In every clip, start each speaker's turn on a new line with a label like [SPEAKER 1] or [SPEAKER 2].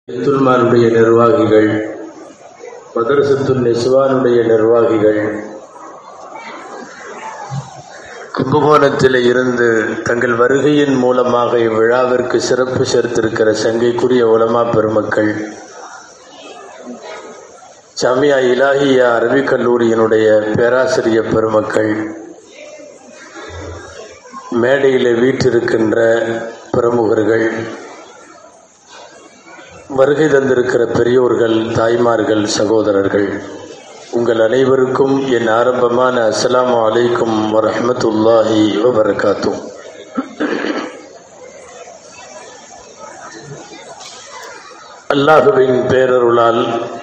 [SPEAKER 1] துல்மானுடைய நிர்வாகிகள் மதரசத்துல் நிஸ்வானுடைய நிர்வாகிகள் கும்பகோணத்தில் இருந்து தங்கள் வருகையின் மூலமாக இவ்விழாவிற்கு சிறப்பு சேர்த்திருக்கிற சங்கைக்குரிய உலமா பெருமக்கள் ஜாமியா இலாஹியா அரபிக் கல்லூரியினுடைய பேராசிரியர் பெருமக்கள் மேடையில் வீற்றிருக்கின்ற பிரமுகர்கள் வருகை தந்திருக்கிற பெரியோர்கள் தாய்மார்கள் சகோதரர்கள் உங்கள் அனைவருக்கும் என் ஆரம்பமான அஸ்ஸலாமு அலைக்கும் வரஹ்மத்துல்லாஹி வபரகாத்து அல்லாஹுவின் பேரருளால்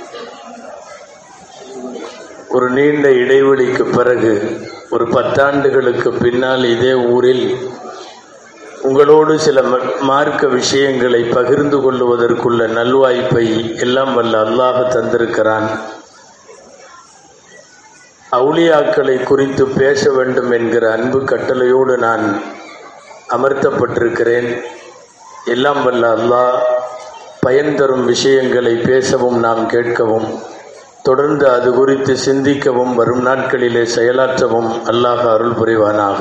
[SPEAKER 1] ஒரு நீண்ட இடைவெளிக்கு பிறகு ஒரு பத்தாண்டுகளுக்கு பின்னால் இதே ஊரில் உங்களோடு சில ம- மார்க்க விஷயங்களை பகிர்ந்து கொள்ளுவதற்குள்ள நல்வாய்ப்பை எல்லாம் வல்ல அல்லாஹ் தந்திருக்கிறான் அவுலியாக்களை குறித்து பேச வேண்டும் என்கிற அன்பு கட்டளையோடு நான் அமர்த்தப்பட்டிருக்கிறேன் எல்லாம் வல்ல அல்லாஹ் பயன் தரும் விஷயங்களை பேசவும் நாம் கேட்கவும் தொடர்ந்து அது குறித்து சிந்திக்கவும் வரும் நாட்களிலே செயலாற்றவும் அல்லாஹ் அருள் புரிவானாக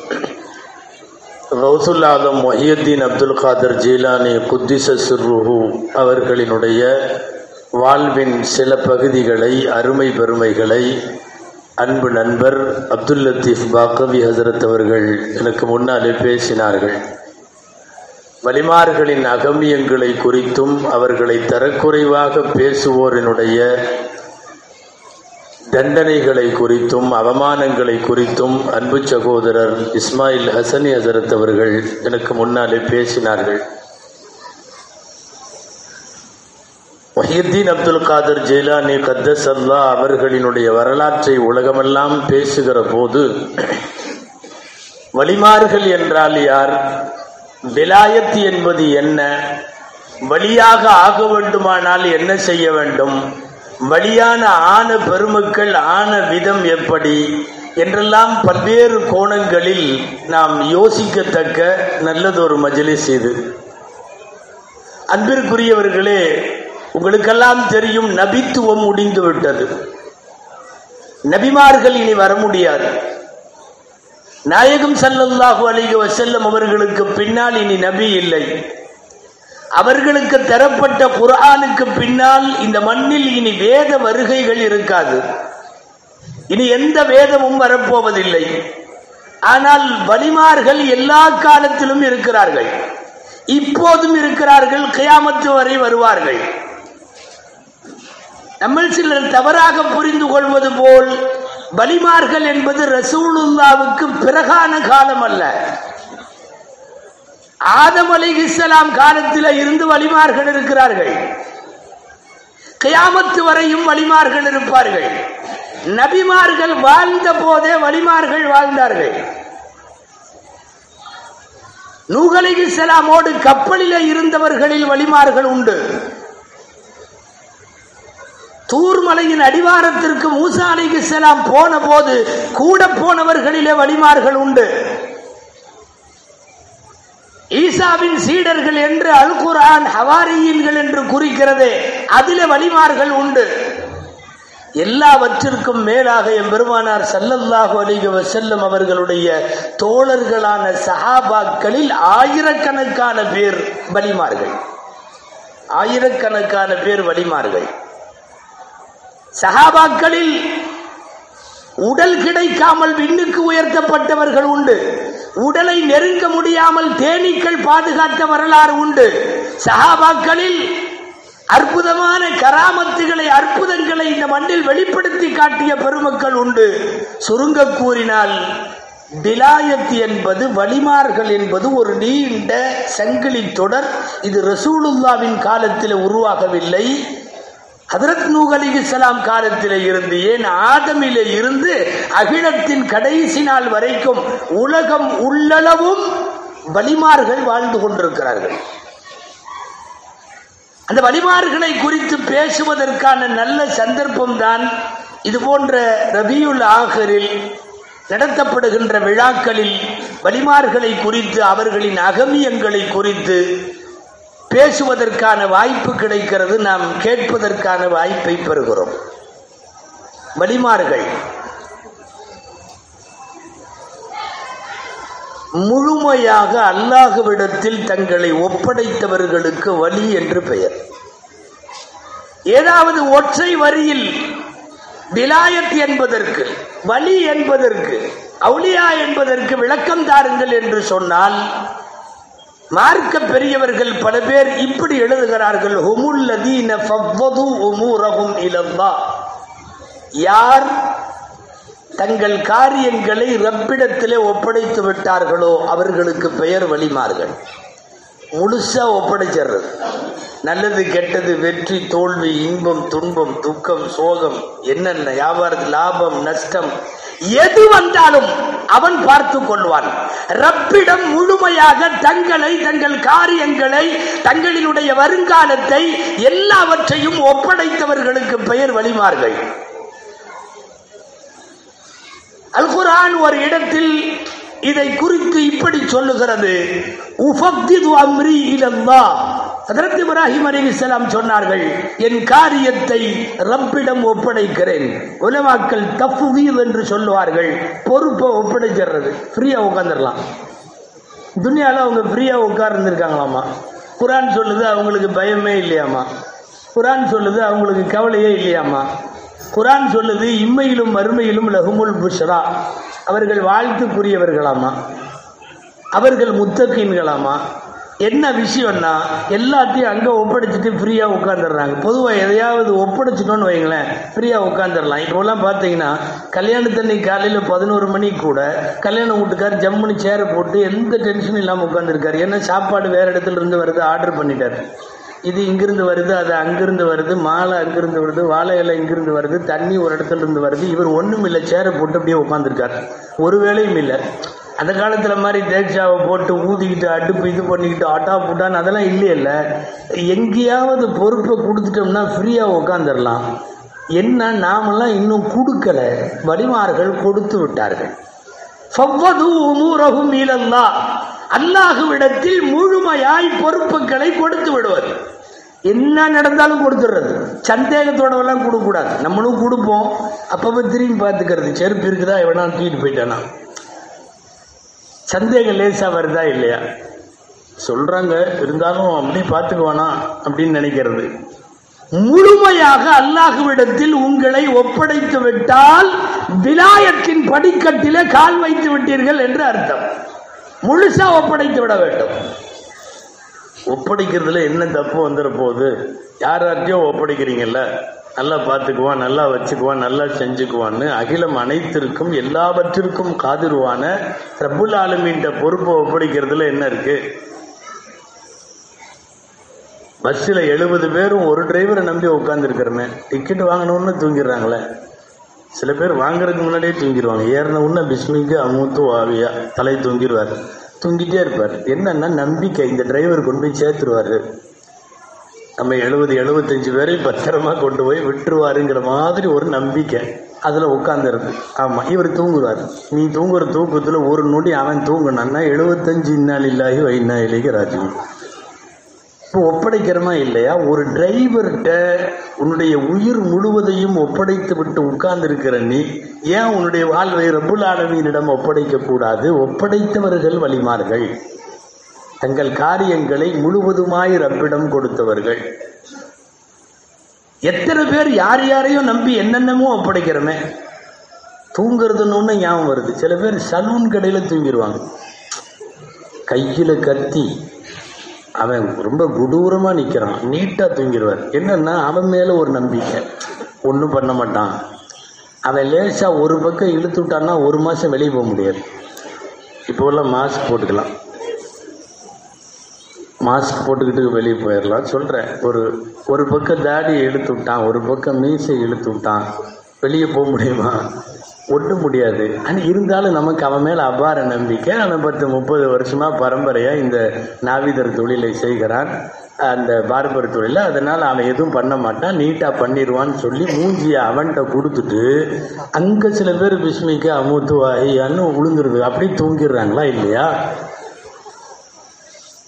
[SPEAKER 1] கௌசுல் ஆலம் மொஹியுத்தீன் அப்துல் காதர் ஜீலானி குத்திச சிர்ருஹு அவர்களினுடைய வாழ்வின் சில பகுதிகளை அருமை பெருமைகளை அன்பு நண்பர் அப்துல் லத்தீஃப் பாக்கவி ஹசரத் அவர்கள் எனக்கு முன்னாலே பேசினார்கள் வலிமார்களின் அகமியங்களை குறித்தும் அவர்களை தரக்குறைவாக பேசுவோரினுடைய தண்டனைகளை குறித்தும் அவமானங்களை குறித்தும் அன்பு சகோதரர் இஸ்மாயில் ஹசனி ஹசரத் அவர்கள் எனக்கு முன்னாலே பேசினார்கள் வஹீத்தீன் அப்துல் காதர் ஜெயிலானி கத்தஸ் அல்லா அவர்களினுடைய வரலாற்றை உலகமெல்லாம் பேசுகிற போது வலிமார்கள் என்றால் யார் விலாயத் என்பது என்ன வழியாக ஆக வேண்டுமானால் என்ன செய்ய வேண்டும் வழியான ஆன பெருமக்கள் ஆன விதம் எப்படி என்றெல்லாம் பல்வேறு கோணங்களில் நாம் யோசிக்கத்தக்க நல்லதொரு மஜ்லிஸ் இது அன்பிற்குரியவர்களே உங்களுக்கெல்லாம் தெரியும் நபித்துவம் முடிந்து விட்டது நபிமார்கள் இனி வர முடியாது நாயகம் ஸல்லல்லாஹு அலைஹி வஸல்லம் அவர்களுக்கு பின்னால் இனி நபி இல்லை அவர்களுக்கு தரப்பட்ட குர்ஆனுக்கு பின்னால் இந்த மண்ணில் இனி வேத வருகைகள் இருக்காது இனி எந்த வேதமும் வரப்போவதில்லை ஆனால் வலிமார்கள் எல்லா காலத்திலும் இருக்கிறார்கள் இப்போதும் இருக்கிறார்கள் கியாமத்து வரை வருவார்கள் நம்ம சிலர் தவறாக புரிந்து கொள்வது போல் வலிமார்கள் என்பது ரசூலுல்லாவுக்கு பிறகான காலம் அல்ல ஆதம் அலைஹிஸ்ஸலாம் காலத்தில் இருந்து வலிமார்கள் இருக்கிறார்கள் கியாமத்து வரையும் வலிமார்கள் இருப்பார்கள் நபிமார்கள் வாழ்ந்த போதே வலிமார்கள் வாழ்ந்தார்கள் நூஹ் அலைஹிஸ்ஸலாமோடு கப்பலிலே இருந்தவர்களில் வலிமார்கள் உண்டு தூர்மலையின் அடிவாரத்திற்கு மூசா அலைஹிஸ்ஸலாம் போன போது கூட போனவர்களிலே வலிமார்கள் உண்டு ஈசாவின் சீடர்கள் என்று அல் குர்ஆன் ஹவாரியின்கள் என்று குறிக்கிறதே அதிலே வலிமார்கள் உண்டு எல்லாவற்றிற்கும் மேலாக எம்பெருமானார் ஸல்லல்லாஹு அலைஹி வஸல்லம் அவர்களுடைய தோழர்களான சஹாபாக்களில் ஆயிரக்கணக்கான பேர் வலிமார்கள் ஆயிரக்கணக்கான பேர் வலிமார்கள் சஹாபாக்களில் உடல் கிடைக்காமல் விண்ணுக்கு உயர்த்தப்பட்டவர்கள் உண்டு உடலை நெருங்க முடியாமல் தேனீக்கள் பாதுகாத்த வரலாறு உண்டு சஹாபாக்களில் அற்புதமான கராமத்துகளை அற்புதங்களை இந்த மண்ணில் வெளிப்படுத்தி காட்டிய பெருமக்கள் உண்டு சுருங்க கூறினால் விலாயத் என்பது வலிமார்கள் என்பது ஒரு நீண்ட சங்கிலி தொடர் இது ரசூலுல்லாவின் காலத்தில் உருவாகவில்லை ஹதரத் நூஹ் அலிஹிஸ்ஸலாம் காலத்திலே இருந்து ஏன் ஆதமிலே இருந்து அகிலத்தின் கடைசி நாள் வரைக்கும் உலகம் உள்ளளவும் வலிமார்கள் வாழ்ந்து கொண்டிருக்கிறார்கள் அந்த வலிமார்களை குறித்து பேசுவதற்கான நல்ல சந்தர்ப்பம் தான் இது போன்ற ரபியுல் ஆகரில் நடத்தப்படுகின்ற விழாக்களில் வலிமார்களை குறித்து அவர்களின் அகமியங்களை குறித்து பேசுவதற்கான வாய்ப்பு கிடைக்கிறது நாம் கேட்பதற்கான வாய்ப்பை பெறுகிறோம் வலிமார்கள் முழுமையாக அல்லாஹுவிடத்தில் தங்களை ஒப்படைத்தவர்களுக்கு வலி என்று பெயர் ஏதாவது ஒற்றை வரியில் விலாயத் என்பதற்கு வலி என்பதற்கு அவுலியா என்பதற்கு விளக்கம் தாருங்கள் என்று சொன்னால் மார்க்க பெரியவர்கள் பல பேர் இப்படி எழுதுகிறார்கள் ஹுமுல்லதீன ஃபவ்வது உமூரஹும் இலல்லா யார் தங்கள் காரியங்களை ரப்பிடத்திலே ஒப்படைத்து விட்டார்களோ அவர்களுக்கு பெயர் வழிமார்கள் முழுசா ஒப்படைச்சிடுறது நல்லது கெட்டது வெற்றி தோல்வி இன்பம் துன்பம் துக்கம் சோகம் என்னென்ன வியாபாரத்தில் லாபம் நஷ்டம் எது வந்தாலும் அவன் பார்த்து கொள்வான் ரப்பிடம் முழுமையாக தங்களை தங்கள் காரியங்களை தங்களினுடைய வருங்காலத்தை எல்லாவற்றையும் ஒப்படைத்தவர்களுக்கு பெயர் வழிமார்கள் அல் குர்ஆன் ஒரு இடத்தில் இதை குறித்து இப்படி சொல்லுகிறது உஃபக்திது அம்ரி இலல்லா ஹதரத் இப்ராஹிம் அலைஹிஸ்ஸலாம் சொன்னார்கள் என் காரியத்தை ரப்பிடம் ஒப்படைக்கிறேன் உலமாக்கள் தஃப்வீத் என்று சொல்லுவார்கள் பொறுப்பை ஒப்படைச்சிடுறது ஃப்ரீயா உட்காந்துடலாம் துனியால அவங்க ஃப்ரீயா உட்கார்ந்துருக்காங்களாமா குரான் சொல்லுது அவங்களுக்கு பயமே இல்லையாமா குரான் சொல்லுது அவங்களுக்கு கவலையே இல்லையாமா குரான் சொல்லுது இம்மையிலும் மறுமையிலும் லஹுமுல் புஷ்ரா அவர்கள் வாழ்த்துக்குரியவர்களாமா அவர்கள் முத்தக்கீன்களாமா என்ன விஷயம்னா எல்லாத்தையும் அங்கே ஒப்படைச்சிட்டு ஃப்ரீயாக உட்காந்துடுறாங்க பொதுவாக எதையாவது ஒப்படைச்சிட்டோன்னு வைங்களேன் ஃப்ரீயாக உட்காந்துடலாம் இப்போலாம் பார்த்தீங்கன்னா கல்யாணத்தன்னைக்கு காலையில் பதினோரு மணிக்கு கூட கல்யாண வீட்டுக்கார் ஜம்முன்னு சேரை போட்டு எந்த டென்ஷனும் இல்லாமல் உட்காந்துருக்காரு ஏன்னா சாப்பாடு வேறு இடத்துல இருந்து வருது ஆர்டர் பண்ணிட்டார் இது இங்கிருந்து வருது அது அங்கிருந்து வருது மாலை அங்கிருந்து வருது வாழை இலை இங்கிருந்து வருது தண்ணி ஒரு இடத்துல இருந்து வருது இவர் ஒன்றும் இல்லை சேரை போட்டு அப்படியே உட்காந்துருக்கார் ஒரு வேலையும் இல்லை அந்த காலத்தில் மாதிரி தேக்ஷாவை போட்டு ஊதிக்கிட்டு அடுப்பு இது பண்ணிக்கிட்டு ஆட்டா புட்டான்னு அதெல்லாம் இல்லையல்ல எங்கேயாவது பொறுப்பை கொடுத்துட்டோம்னா ஃப்ரீயாக உட்காந்துடலாம் என்ன நாமெல்லாம் இன்னும் கொடுக்கல வலிமார்கள் கொடுத்து விட்டார்கள் ஃபவ்வது உமூரஹும் இலல்லா அல்லாஹுவிடத்தில் முழுமையாய் பொறுப்புகளை கொடுத்து விடுவது என்ன நடந்தாலும் கொடுத்துடுறது சந்தேகத்தோடவெல்லாம் கொடுக்கக்கூடாது நம்மளும் கொடுப்போம் அப்பப்போ திரும்பி பார்த்துக்கிறது செருப்பு இருக்குதா எவனா தூக்கிட்டு போயிட்டானா சந்தேகம் லேசா வருதா இல்லையா சொல்றாங்க இருந்தாலும் அப்படி பார்த்துக்குவானா அப்படின்னு நினைக்கிறது முழுமையாக அல்லாஹுவிடத்தில் உங்களை ஒப்படைத்து விட்டால் விலாயத்தின் படிக்கட்டிலே கால் வைத்து விட்டீர்கள் என்று அர்த்தம் முழுசா ஒப்படைத்து விட வேண்டும் ஒப்படைக்கிறதுல என்ன தப்பு வந்துட போகுது யார் யார்கிட்டயோ ஒப்படைக்கிறீங்கல்ல நல்லா பார்த்துக்குவான் நல்லா வச்சுக்குவான் நல்லா செஞ்சுக்குவான்னு அகிலம் அனைத்திற்கும் எல்லாவற்றிற்கும் காதிருவான ரப்புல் ஆலமீன்ற பொறுப்பை ஒப்படைக்கிறதுல என்ன இருக்கு பஸ்ஸில் எழுபது பேரும் ஒரு டிரைவரை நம்பி உட்காந்துருக்கிறோமே டிக்கெட் வாங்கணும்னு தூங்கிடுறாங்களே சில பேர் வாங்குறதுக்கு முன்னாடியே தூங்கிடுவாங்க ஏறின உடனே பிஸ்மிக்கு அமுத்து ஆவியா தலை தூங்கிடுவார் தூங்கிட்டே இருப்பார் என்னன்னா நம்பிக்கை இந்த டிரைவர் கொண்டு போய் சேர்த்துருவாரு நம்ம எழுபது எழுபத்தஞ்சு பேரை பத்திரமா கொண்டு போய் விட்டுருவாருங்கிற மாதிரி ஒரு நம்பிக்கை அதில் உட்காந்துருது ஆமாம் இவர் தூங்குவார் நீ தூங்குற தூக்கத்தில் ஒரு நொடி அவன் தூங்கினான்னா எழுபத்தஞ்சு இன்னால் இல்லாகி வைனா இலேக்கு ராஜ்யம் இப்போ ஒப்படைக்கிறமா இல்லையா ஒரு டிரைவர்கிட்ட உன்னுடைய உயிர் முழுவதையும் ஒப்படைத்து விட்டு உட்கார்ந்து இருக்கிற நீ ஏன் உன்னுடைய வாழ்வை ரப்புல் ஆலமீனிடம் ஒப்படைக்க கூடாது ஒப்படைத்தவர்கள் வழிமார்கள் தங்கள் காரியங்களை முழுவதுமாய் ரப்பிடம் கொடுத்தவர்கள் எத்தனை பேர் யார் யாரையும் நம்பி என்னென்னமோ ஒப்படைக்கிறோமே தூங்குறதுன்னு ஒன்று ஞாபகம் வருது சில பேர் சலூன் கடையில் தூங்கிடுவாங்க கையில் கத்தி அவன் ரொம்ப கொடூரமாக நிற்கிறான் நீட்டாக தூங்கிடுவார் என்னன்னா அவன் மேலே ஒரு நம்பிக்கை ஒன்றும் பண்ண மாட்டான் அவன் லேசாக ஒரு பக்கம் இழுத்து விட்டான்னா ஒரு மாதம் வெளியே போக முடியாது இப்போல்லாம் மாஸ்க் போட்டுக்கலாம் மாஸ்க் போட்டுக்கிட்டு வெளியே போயிடலாம் சொல்கிறேன் ஒரு ஒரு பக்கம் தாடி இழுத்து விட்டான் ஒரு பக்கம் மீசை இழுத்து விட்டான் வெளியே போக முடியுமா ஒன்றும் முடியாது ஆனால் இருந்தாலும் நமக்கு அவன் மேலே அபார நம்பிக்கை அவன் பத்து முப்பது வருஷமாக பரம்பரையாக இந்த நாவிதர் தொழிலை செய்கிறான் அந்த பார்பர் தொழிலை அதனால் அவன் எதுவும் பண்ண மாட்டான் நீட்டாக பண்ணிடுவான்னு சொல்லி மூஞ்சியை அவன்கிட்ட கொடுத்துட்டு அங்கே சில பேர் பிஸ்மிக்கு அமுத்து ஐயான்னு உளுந்துருது அப்படியே தூங்கிடுறாங்களா இல்லையா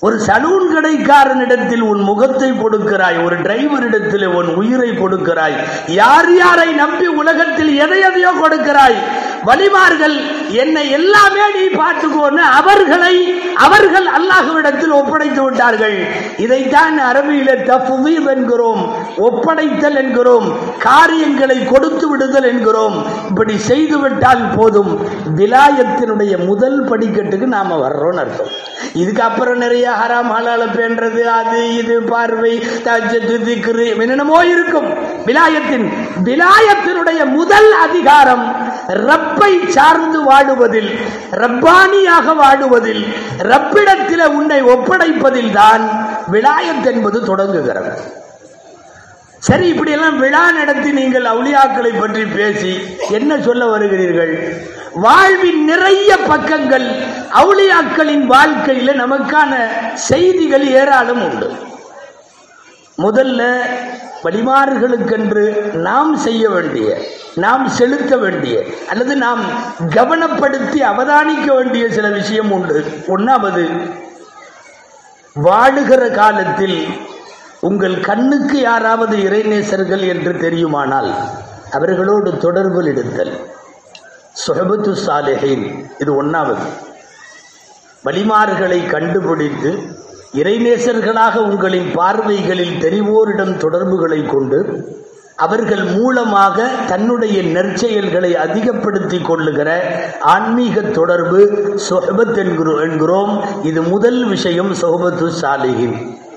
[SPEAKER 1] ஒரு சலூன் கடைக்காரனிடத்தில் உன் முகத்தை கொடுக்கிறாய் ஒரு டிரைவரிடத்தில் உன் உயிரை கொடுக்கிறாய் யார் யாரை நம்பி உலகத்தில் எதை எதையோ கொடுக்கிறாய் வலிமார்கள் என்னை எல்லாமே நீ பார்த்துக்கோன்னு அவர்களை அவர்கள் அல்லாஹுவிடத்தில் ஒப்படைத்து விட்டார்கள் இதைத்தான் அரபியில தஃபீத் என்கிறோம் ஒப்படைத்தல் என்கிறோம் காரியங்களை கொடுத்து விடுதல் என்கிறோம் இப்படி செய்து விட்டால் போதும் விலாயத்தினுடைய முதல் படிக்கட்டுக்கு நாம வர்றோம்னு அர்த்தம் இதுக்கு அப்புறம் நிறைய ஹராம் ஹலால பேன்றது அது இது பார்வை தஜ்ஜத்து திக்ரு என்னென்னமோ இருக்கும் விலாயத்தின் விலாயத்தினுடைய முதல் அதிகாரம் ரப்பை சார்ந்து வாழுவதில் ரப்பானியாக வாழுவதில் ரப்பிடத்தில் உன்னை ஒப்படைப்பதில் தான் விலாயத் என்பது தொடங்குகிறது சரி இப்படியெல்லாம் விழா நடத்தி நீங்கள் அவுளியாக்களை பற்றி பேசி என்ன சொல்ல வருகிறீர்கள் வாழ்வின் நிறைய பக்கங்கள் அவுளியாக்களின் வாழ்க்கையில நமக்கான செய்திகள் ஏராளம் உண்டு முதல்ல வழிமாறுகளுக்கென்று நாம் செய்ய வேண்டிய நாம் செலுத்த வேண்டிய அல்லது நாம் கவனப்படுத்தி அவதானிக்க வேண்டிய சில விஷயம் உண்டு ஒன்றாவது வாழுகிற காலத்தில் உங்கள் கண்ணுக்கு யாராவது இறைநேசர்கள் என்று தெரியுமானால் அவர்களோடு தொடர்பில் எடுத்தல் சுஹபத்து சாலிஹின் இது ஒன்றாவது வழிமாறுகளை கண்டுபிடித்து இறைநேசர்களாக உங்களின் பார்வைகளில் தெரிவோரிடம் தொடர்புகளை கொண்டு அவர்கள் மூலமாக தன்னுடைய நற்செயல்களை அதிகப்படுத்தி கொள்ளுகிற ஆன்மீக தொடர்பு சொஹபத் என்கிறோ என்கிறோம் இது முதல் விஷயம் சொஹபத்து சாலிஹின்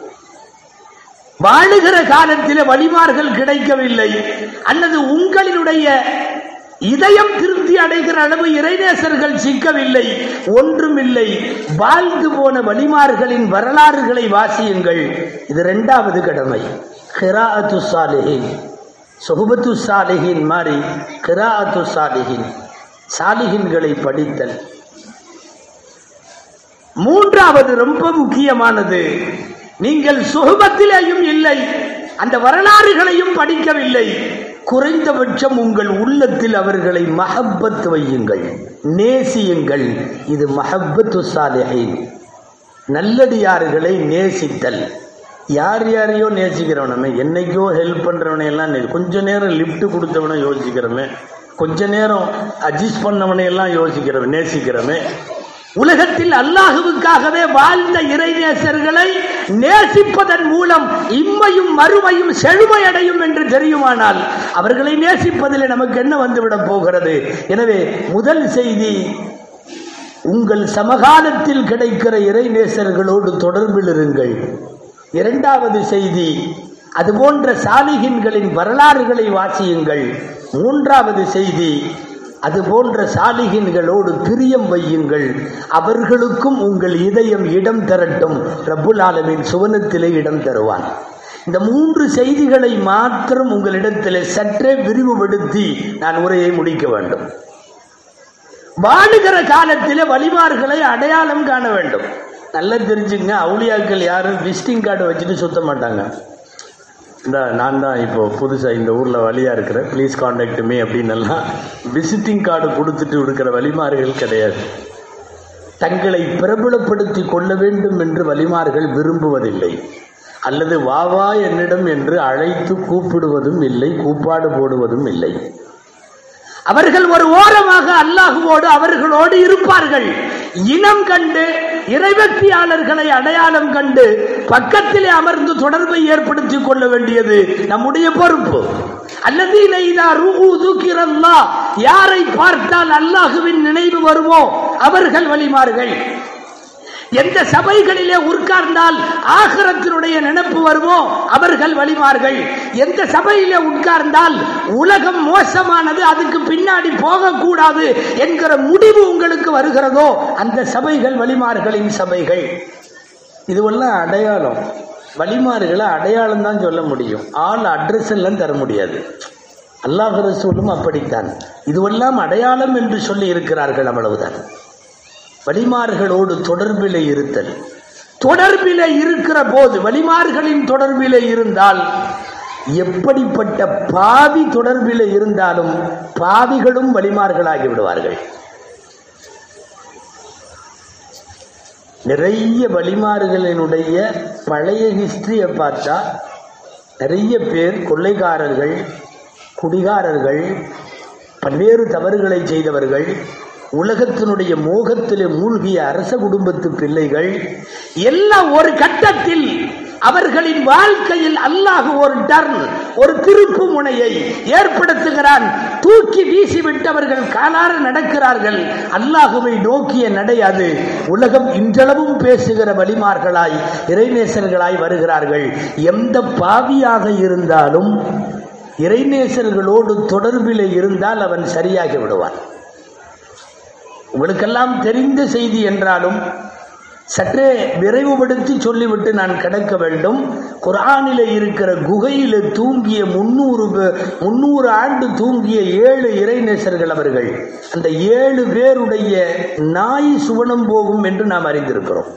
[SPEAKER 1] வாழுகிற காலத்தில் வழிமார்கள் கிடைக்கவில்லை அல்லது உங்களினுடைய இதயம் திருப்தி அடைகிற அளவு இறைநேசர்கள் சிக்கவில்லை ஒன்றுமில்லை வாழ்ந்து போன வழிமார்களின் வரலாறுகளை வாசியுங்கள் இது இரண்டாவது கடமை கிராஅத்து சாலிஹின் சொஹபத்து சாலிஹின் மாதிரி கிராஅத்து சாலிஹின் சாலிஹின்களை படித்தல் மூன்றாவது ரொம்ப முக்கியமானது நீங்கள் சுகபத்திலேயும் இல்லை அந்த வரலாறுகளையும் படிக்கவில்லை குறைந்தபட்சம் உங்கள் உள்ளத்தில் அவர்களை மஹப்பத் வையுங்கள் நேசியுங்கள் இது மஹப்பத்து சாலிஹின் நல்லடியார்களை நேசித்தல் யார் யாரையோ நேசிக்கிறவனமே என்னைக்கோ ஹெல்ப் பண்றவனை எல்லாம் நே- கொஞ்ச நேரம் லிஃப்ட் கொடுத்தவனை யோசிக்கிறவன் கொஞ்ச நேரம் அட்ஜஸ்ட் பண்ணவனை எல்லாம் யோசிக்கிறவன் நேசிக்கிறவன் உலகத்தில் அல்லாஹுவுக்காகவே வாழ்ந்த இறைநேசர்களை நேசிப்பதன் மூலம் இம்மையும் மறுமையும் செழுமையடையும் என்று தெரியுமானால் அவர்களை நேசிப்பதில் நமக்கு என்ன வந்துவிடப் போகிறது எனவே முதல் செய்தி உங்கள் சமகாலத்தில் கிடைக்கிற இறைநேசர்களோடு தொடர்பில் இருங்கள் இரண்டாவது செய்தி அதுபோன்ற சாலிகின்களின் வரலாறுகளை வாசியுங்கள் மூன்றாவது செய்தி அதுபோன்ற சாலிகின்களோடு பிரியம் வையுங்கள் அவர்களுக்கும் உங்கள் இதயம் இடம் தரட்டும் ரப்புல் ஆலமின் சுவனத்திலே இடம் தருவான் இந்த மூன்று செய்திகளை மாத்திரம் உங்களிடத்திலே சற்றே விரிவுபடுத்தி நான் உரையை முடிக்க வேண்டும் வாழுகிற காலத்தில் வழிமார்களை அடையாளம் காண வேண்டும் நல்லா தெரிஞ்சுங்க அவுளியாக்கள் யாரும் விசிட்டிங் கார்டு வச்சுட்டு சுத்த மாட்டாங்க இந்த நான் தான் இப்போ புதுசாக இந்த ஊரில் வழியாக இருக்கிறேன் ப்ளீஸ் காண்டாக்ட் மீ அப்படின்னு எல்லாம் விசிட்டிங் கார்டு கொடுத்துட்டு இருக்கிற வழிமார்கள் கிடையாது தங்களை பிரபலப்படுத்தி கொள்ள வேண்டும் என்று வழிமார்கள் விரும்புவதில்லை அல்லது வா வா என்னிடம் என்று அழைத்து கூப்பிடுவதும் இல்லை கூப்பாடு போடுவதும் இல்லை அவர்கள் ஒரு ஓரமாக அல்லாஹுவோடு அவர்களோடு இருப்பார்கள் இனம் கண்டு இறைபக்தியாளர்களை அடையாளம் கண்டு பக்கத்திலே அமர்ந்து தொடர்பை ஏற்படுத்திக் கொள்ள வேண்டியது நம்முடைய பொறுப்பு அல்லது யாரை பார்த்தால் அல்லாஹுவின் நினைவு வருமோ அவர்கள் வழிமார்கள் எந்த சபைகளிலே உட்கார்ந்தால் ஆகரத்தினுடைய நினைப்பு வருமோ அவர்கள் வழிமார்கள் எந்த சபையிலே உட்கார்ந்தால் உலகம் மோசமானது அதுக்கு பின்னாடி போகக்கூடாது என்கிற முடிவு உங்களுக்கு வருகிறதோ அந்த சபைகள் வழிமார்களின் சபைகள் இதுவெல்லாம் அடையாளம் வழிமாறுகளை அடையாளம் தான் சொல்ல முடியும் ஆள் அட்ரஸ் எல்லாம் தர முடியாது அல்லாஹ் ரசூலும் அப்படித்தான் இதுவெல்லாம் அடையாளம் என்று சொல்லி இருக்கிறார்கள் அவ்வளவுதான் வழிமார்களோடு தொடர்பிலே இருத்தல் தொடர்பிலே இருக்கிற போது வழிமார்களின் தொடர்பிலே இருந்தால் எப்படிப்பட்ட பாவி தொடர்பிலே இருந்தாலும் பாவிகளும் வழிமார்களாகி விடுவார்கள் நிறைய வழிமாறுகளினுடைய பழைய ஹிஸ்டரியை பார்த்தா நிறைய பேர் கொள்ளைக்காரர்கள் குடிகாரர்கள் பல்வேறு தவறுகளை செய்தவர்கள் உலகத்தினுடைய மோகத்திலே மூழ்கிய அரச குடும்பத்து பிள்ளைகள் எல்லாம் ஒரு கட்டத்தில் அவர்களின் வாழ்க்கையில் அல்லாஹ் ஒரு டர்ன் ஒரு திருப்பு முனையை ஏற்படுத்துகிறான் தூக்கி வீசிவிட்டவர்கள் காலார நடக்கிறார்கள் அல்லாஹுவை நோக்கிய நடை அது உலகம் இன்றளவும் பேசுகிற வழிமார்களாய் இறைநேசர்களாய் வருகிறார்கள் எந்த பாவியாக இருந்தாலும் இறைநேசர்களோடு தொடர்பில் இருந்தால் அவன் சரியாகி விடுவான் உங்களுக்கெல்லாம் தெரிந்த செய்தி என்றாலும் சற்றே விரைவுபடுத்தி சொல்லிவிட்டு நான் கிடக்க வேண்டும் குரானில இருக்கிற குகையில தூங்கிய முன்னூறு முன்னூறு ஆண்டு தூங்கிய ஏழு இறைநேசர்கள் அவர்கள் அந்த ஏழு பேருடைய நாய் சுவனம் போகும் என்று நாம் அறிந்திருக்கிறோம்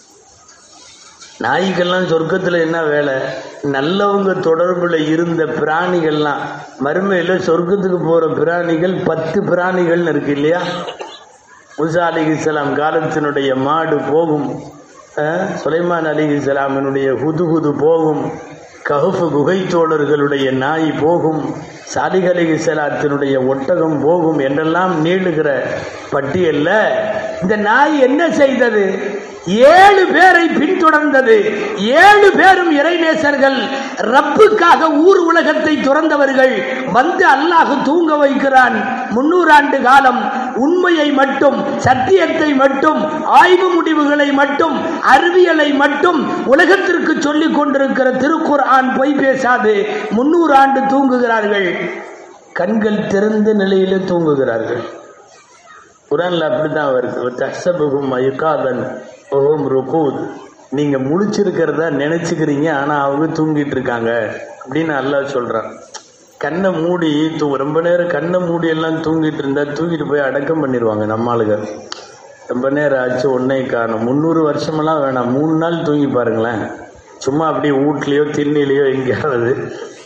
[SPEAKER 1] நாய்க்கெல்லாம் சொர்க்கத்தில் என்ன வேலை நல்லவங்க தொடர்பில் இருந்த பிராணிகள்லாம் மறுமையில் சொர்க்கத்துக்கு போகிற பிராணிகள் பத்து பிராணிகள்னு இருக்கு இல்லையா முசா அலி இஸ்லாம் காலத்தினுடைய மாடு போகும் அஹ், சுலைமான் அலி இஸ்லாமினுடைய ஹுது ஹுது போகும் கஹுஃபு குகை தோழர்களுடைய நாய் போகும் சாலிக் அலி இஸ்லாத்தினுடைய ஒட்டகம் போகும் என்றெல்லாம் நீளுகிற பட்டியல்ல இந்த நாய் என்ன செய்தது ஏழு பேரை பின்தொடர்ந்தது ஏழு பேரும் இறைநேசர்கள் ரப்புக்காக ஊர் உலகத்தை துறந்தவர்கள் வந்து அல்லாஹ் தூங்க வைக்கிறான் முன்னூறு ஆண்டு காலம் உண்மையை மட்டும் சத்தியத்தை மட்டும் ஆய்வு முடிவுகளை மட்டும் அறிவியலை மட்டும் உலகத்திற்கு சொல்லிக் கொண்டிருக்கிற திருக்குர்ஆன் பொய் பேசாது முன்னூறு ஆண்டு தூங்குகிறார்கள் கண்கள் திறந்த நிலையிலே தூங்குகிறார்கள் குரான்ல அப்படிதான் வருது தசபுகும் மயுகாதன் ஓம் ருகூத் நீங்க முழிச்சிருக்கிறதா நினைச்சுக்கிறீங்க ஆனா அவங்க தூங்கிட்டு இருக்காங்க அப்படின்னு அல்லாஹ் சொல்றான் கண்ணை மூடி தூ ரொம்ப நேரம் கண்ணை மூடி எல்லாம் தூங்கிட்டு இருந்தா தூக்கிட்டு போய் அடக்கம் பண்ணிடுவாங்க நம்ம ஆளுங்க ரொம்ப நேரம் ஆச்சு ஒன்னே காணும் முந்நூறு வருஷமெல்லாம் வேணாம் மூணு நாள் தூங்கி பாருங்களேன் சும்மா அப்படியே வீட்லயோ திண்ணிலையோ எங்கேயாவது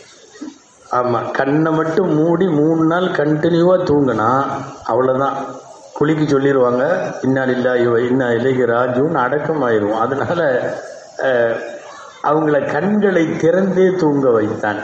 [SPEAKER 1] ஆமா கண்ணை மட்டும் மூடி மூணு நாள் கண்டினியூவா தூங்கினா அவ்வளவுதான் குளிக்க சொல்லிடுவாங்க இன்னால் இல்லா இவ இன்னா இலகி ராஜுன்னு அடக்கம் ஆயிரும் அதனால அஹ், அவங்கள கண்களை திறந்தே தூங்க வைத்தான்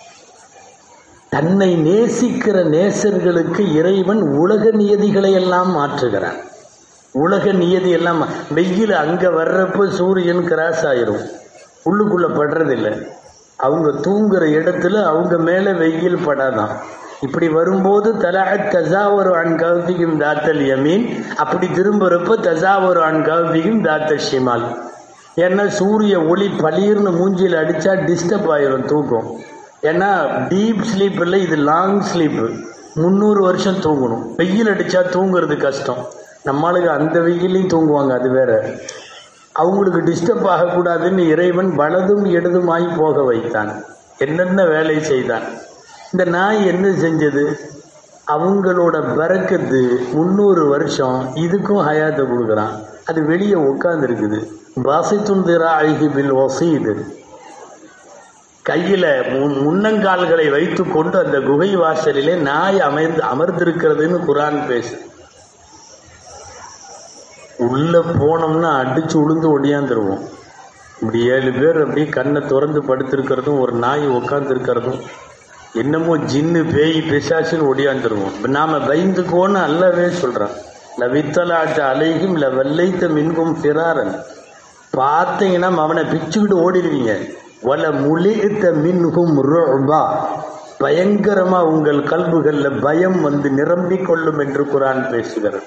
[SPEAKER 1] தன்னை நேசிக்கிற நேசர்களுக்கு இறைவன் உலக நியதிகளை எல்லாம் மாற்றுகிறான் உலக நியதி எல்லாம் மா- வெயில் அங்க வர்றப்ப சூரியன் கிராஸ் ஆயிரும் உள்ளுக்குள்ள படுறதில்லை அவங்க தூங்குற இடத்துல அவங்க மேல வெயில் படாதான் இப்படி வரும்போது தலா தசாவரு அன் கௌதிகும் தாத்தல் யமீன் அப்படி திரும்புறப்ப தசாவரு அன் கௌதிகும் தாத்தல் ஷிமால் ஏன்னா சூரிய ஒளி பளிர்னு மூஞ்சியில் அடிச்சா டிஸ்டர்ப் ஆயிரும் தூக்கம் ஏன்னா டீப் ஸ்லீப் இல்லை இது லாங் ஸ்லீப்பு முந்நூறு வருஷம் தூங்கணும் வெயில் அடிச்சா தூங்குறது கஷ்டம் நம்மளுக்கு அந்த வெயிலையும் தூங்குவாங்க அது வேற அவங்களுக்கு டிஸ்டர்ப் ஆகக்கூடாதுன்னு இறைவன் வலதும் இடதுமாய் போக வைத்தான் என்னென்ன வேலை செய்தான் இந்த நாய் என்ன செஞ்சது அவங்களோட பறக்கத்து முந்நூறு வருஷம் இதுக்கும் ஹயாத்தை கொடுக்குறான் அது வெளியே உட்கார்ந்து இருக்குது வாசித்துன் திராஹி பில் வசீது கையில முன் முன்னங்கால்களை வைத்துக் கொண்டு அந்த குகை வாசலிலே நாய் அமர்ந்து அமர்ந்திருக்கிறதுன்னு குரான் பேசு உள்ள போனோம்னா அடிச்சு உளுந்து ஒடியாந்துருவோம் இப்படி ஏழு பேர் அப்படியே கண்ணை திறந்து படுத்திருக்கிறதும் ஒரு நாய் உட்கார்ந்து இருக்கிறதும் என்னமோ ஜின்னு பேய் பிசாசுன்னு ஒடியாந்துருவோம் இப்ப நாம பயந்துக்கோன்னு அல்லவே சொல்றான் லவித்தலாட்ட அலைகும் ல வெள்ளைத்த மின்கும் பிறாரன் பார்த்தீங்கன்னா அவனை பிச்சுக்கிட்டு ஓடிடுவீங்க வல முழித்த மின்கும் ருபா பயங்கரமா உங்கள் கல்புகள்ல பயம் வந்து நிரம்பிக் கொள்ளும் என்று குரான் பேசுகிறது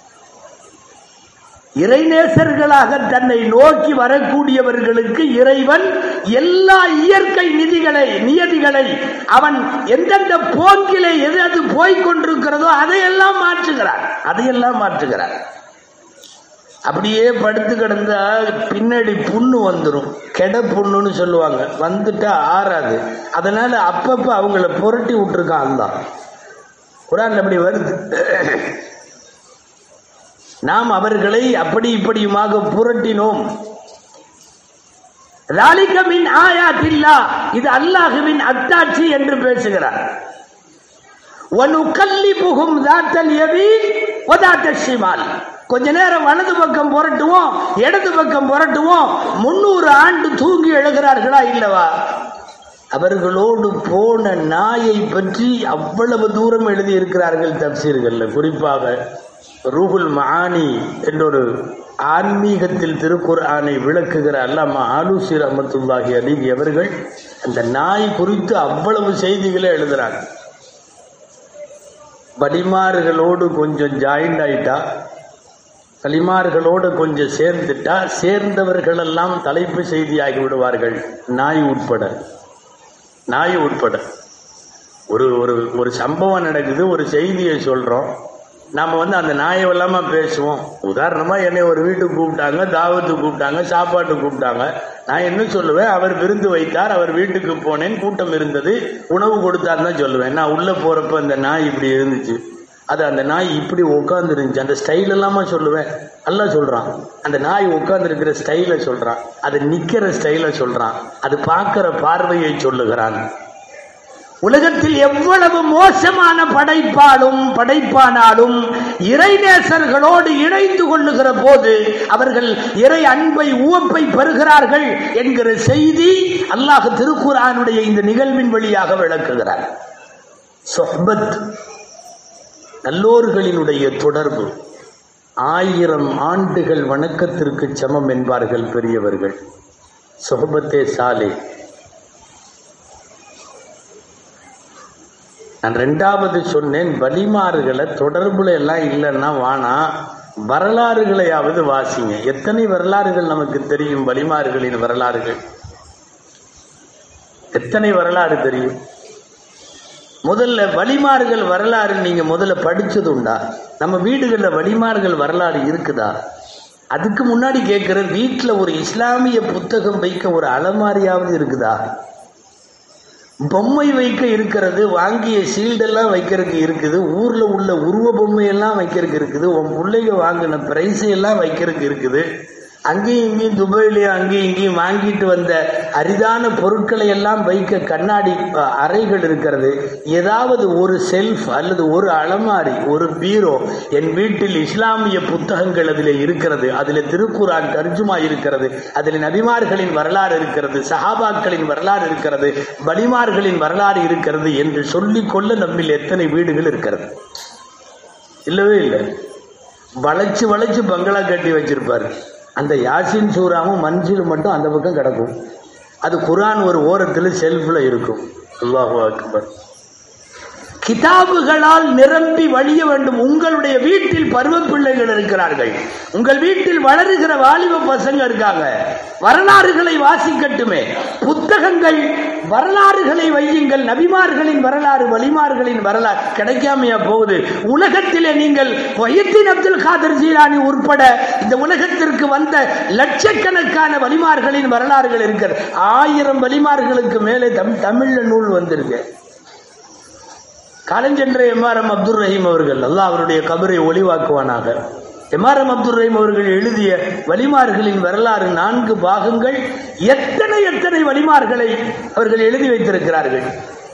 [SPEAKER 1] இறைநேசர்களாக தன்னை நோக்கி வரக்கூடியவர்களுக்கு இறைவன் எல்லா இயற்கை நிதிகளை நியதிகளை அவன் எந்தெந்த போக்கிலே எது அது போய்க் கொண்டிருக்கிறதோ அதையெல்லாம் மாற்றுகிறான் அதையெல்லாம் மாற்றுகிறான் அப்படியே படுத்து கிடந்தா பின்னாடி புண்ணு வந்துடும் கெட புண்ணுன்னு சொல்லுவாங்க வந்துட்டா ஆறாது அதனால அப்பப்ப அவங்கள புரட்டி விட்டுருக்கான் அல்லாஹ் குரான் அப்படி வருது நாம் அவர்களை அப்படி இப்படியுமாக புரட்டினோம் ذَلِكَ மின் ஆயாத்தில்லா இது அல்லாஹுவின் அத்தாட்சி என்று பேசுகிறார் وَنُقَلِّبُهُمْ ذَاتَ الْيَمِينِ وَذَاتَ الشِّمَالِ கொஞ்ச நேரம் வலது பக்கம் புரட்டுவோம் இடது பக்கம் புரட்டுவோம் முன்னூறு ஆண்டு தூங்கி எழுகிறார்களா இல்லவா அவர்களோடு போன நாயை பற்றி அவ்வளவு தூரம் எழுதியிருக்கிறார்கள் தப்சீர்கள்ல குறிப்பாக ரூஹுல் மஆனி என்றொரு ஆன்மீகத்தில் திருக்குர்ஆனை விளக்குகிற அல்லாமா ஆலூசி ரஹமத்துல்லாஹி அலிகி அவர்கள் அந்த நாய் குறித்து அவ்வளவு செய்திகளை எழுதுறாங்க வடிமாறுகளோடு கொஞ்சம் ஜாயிண்ட் ஆயிட்டா கலிமார்களோடு கொஞ்சம் சேர்ந்துட்டா சேர்ந்தவர்களெல்லாம் தலைப்பு செய்தியாகி விடுவார்கள் நாய் உட்பட நாய் உட்பட ஒரு ஒரு ஒரு சம்பவம் நடக்குது ஒரு செய்தியை சொல்றோம் நாம வந்து அந்த நாயை இல்லாம பேசுவோம் உதாரணமா என்னை ஒரு வீட்டுக்கு கூப்பிட்டாங்க தாவத்துக்கு கூப்பிட்டாங்க சாப்பாட்டுக்கு கூப்பிட்டாங்க நான் என்ன சொல்லுவேன் அவர் விருந்து வைத்தார் அவர் வீட்டுக்கு போனேன் கூட்டம் இருந்தது உணவு கொடுத்தாருன்னு தான் சொல்லுவேன் நான் உள்ள போறப்ப அந்த நாய் இப்படி இருந்துச்சு அது அந்த நாய் இப்படி உட்கார்ந்து இருந்துச்சு அந்த ஸ்டைல் எல்லாமா சொல்லுவேன் நல்லா சொல்றான் அந்த நாய் உட்கார்ந்து இருக்கிற ஸ்டைல சொல்றான் அது நிக்கிற ஸ்டைல சொல்றான் அது பார்க்கிற பார்வையை சொல்லுகிறான் உலகத்தில் எவ்வளவு மோசமான படைப்பாலும் படைப்பானாலும் இறைநேசர்களோடு இணைந்து கொள்ளுகிற போது அவர்கள் இறை அன்பை உவப்பை பெறுகிறார்கள் என்கிற செய்தி அல்லாஹ் திருக்குரானுடைய இந்த நிகழ்வின் வழியாக விளக்குகிறார் சொஹ்பத் நல்லோர்களினுடைய தொடர்பு ஆயிரம் ஆண்டுகள் வணக்கத்திற்கு சமம் என்பார்கள் பெரியவர்கள் சொஹபத்தே சாலே நான் ரெண்டாவது சொன்னேன் வலிமாறுகளை தொடர்புல எல்லாம் இல்லைன்னா வானா வரலாறுகளையாவது வாசிங்க எத்தனை வரலாறுகள் நமக்கு தெரியும் வலிமாறுகளின் வரலாறுகள் எத்தனை வரலாறு தெரியும் முதல்ல வழிமாறுகள் வரலாறு நீங்க முதல்ல படிச்சது உண்டா நம்ம வீடுகள்ல வழிமாறுகள் வரலாறு இருக்குதா அதுக்கு முன்னாடி கேட்கிற வீட்டில் ஒரு இஸ்லாமிய புத்தகம் வைக்க ஒரு அலமாரியாவது இருக்குதா பொம்மை வைக்க இருக்கிறது வாங்கிய சீல்டெல்லாம் வைக்கிறதுக்கு இருக்குது ஊர்ல உள்ள உருவ பொம்மையெல்லாம் வைக்கிறதுக்கு இருக்குது உன் பிள்ளைங்க வாங்கின பிரைஸ் எல்லாம் வைக்கிறதுக்கு இருக்குது அங்கேயும் இங்கேயும் துபாயிலையும் அங்கேயும் இங்கேயும் வாங்கிட்டு வந்த அரிதான பொருட்களை எல்லாம் வைக்க கண்ணாடி அஹ், அறைகள் இருக்கிறது ஏதாவது ஒரு செல்ஃப் அல்லது ஒரு அலமாரி ஒரு பீரோ என் வீட்டில் இஸ்லாமிய புத்தகங்கள் அதில் இருக்கிறது அதில் திருக்குரான் தர்ஜுமா இருக்கிறது அதில் நபிமார்களின் வரலாறு இருக்கிறது சஹாபாக்களின் வரலாறு இருக்கிறது பலிமார்களின் வரலாறு இருக்கிறது என்று சொல்லிக்கொள்ள நம்மில் எத்தனை வீடுகள் இருக்கிறது இல்லவே இல்லை வளைச்சு வளைச்சு பங்களா கட்டி வச்சிருப்பாரு அந்த யாசின் சூறாவும் மஞ்சில் மட்டும் அந்த பக்கம் கிடக்கும் அது குரான் ஒரு ஓரத்தில் செல்ஃபில் இருக்கும் அல்லாஹு அக்பர் கிதாபுகளால் நிரம்பி வழிய வேண்டும் உங்களுடைய வீட்டில் பருவ பிள்ளைகள் இருக்கிறார்கள் உங்கள் வீட்டில் வளருகிற வாலிப பசங்க இருக்காங்க வரலாறுகளை வாசிக்கட்டுமே புத்தகங்கள் வரலாறுகளை வையுங்கள் நபிமார்களின் வரலாறு வலிமார்களின் வரலாறு கிடைக்காமையா போகுது உலகத்திலே நீங்கள் வயத்தின் அப்துல் காதர் ஜீலானி உட்பட இந்த உலகத்திற்கு வந்த லட்சக்கணக்கான வலிமார்களின் வரலாறுகள் இருக்கிறது ஆயிரம் வலிமார்களுக்கு மேலே தம் தமிழ்ல நூல் வந்திருக்கு காலஞ்சென்ற எம்ஆர்எம் அப்துல் ரஹீம் அவர்கள் அல்லாஹ் அவருடைய கபரை ஒளிவாக்குவானாக எம்ஆர்எம் அப்துல் ரஹீம் அவர்கள் எழுதிய வலிமார்களின் வரலாறு நான்கு பாகங்கள் எத்தனை எத்தனை வலிமார்களை அவர்கள் எழுதி வைத்திருக்கிறார்கள்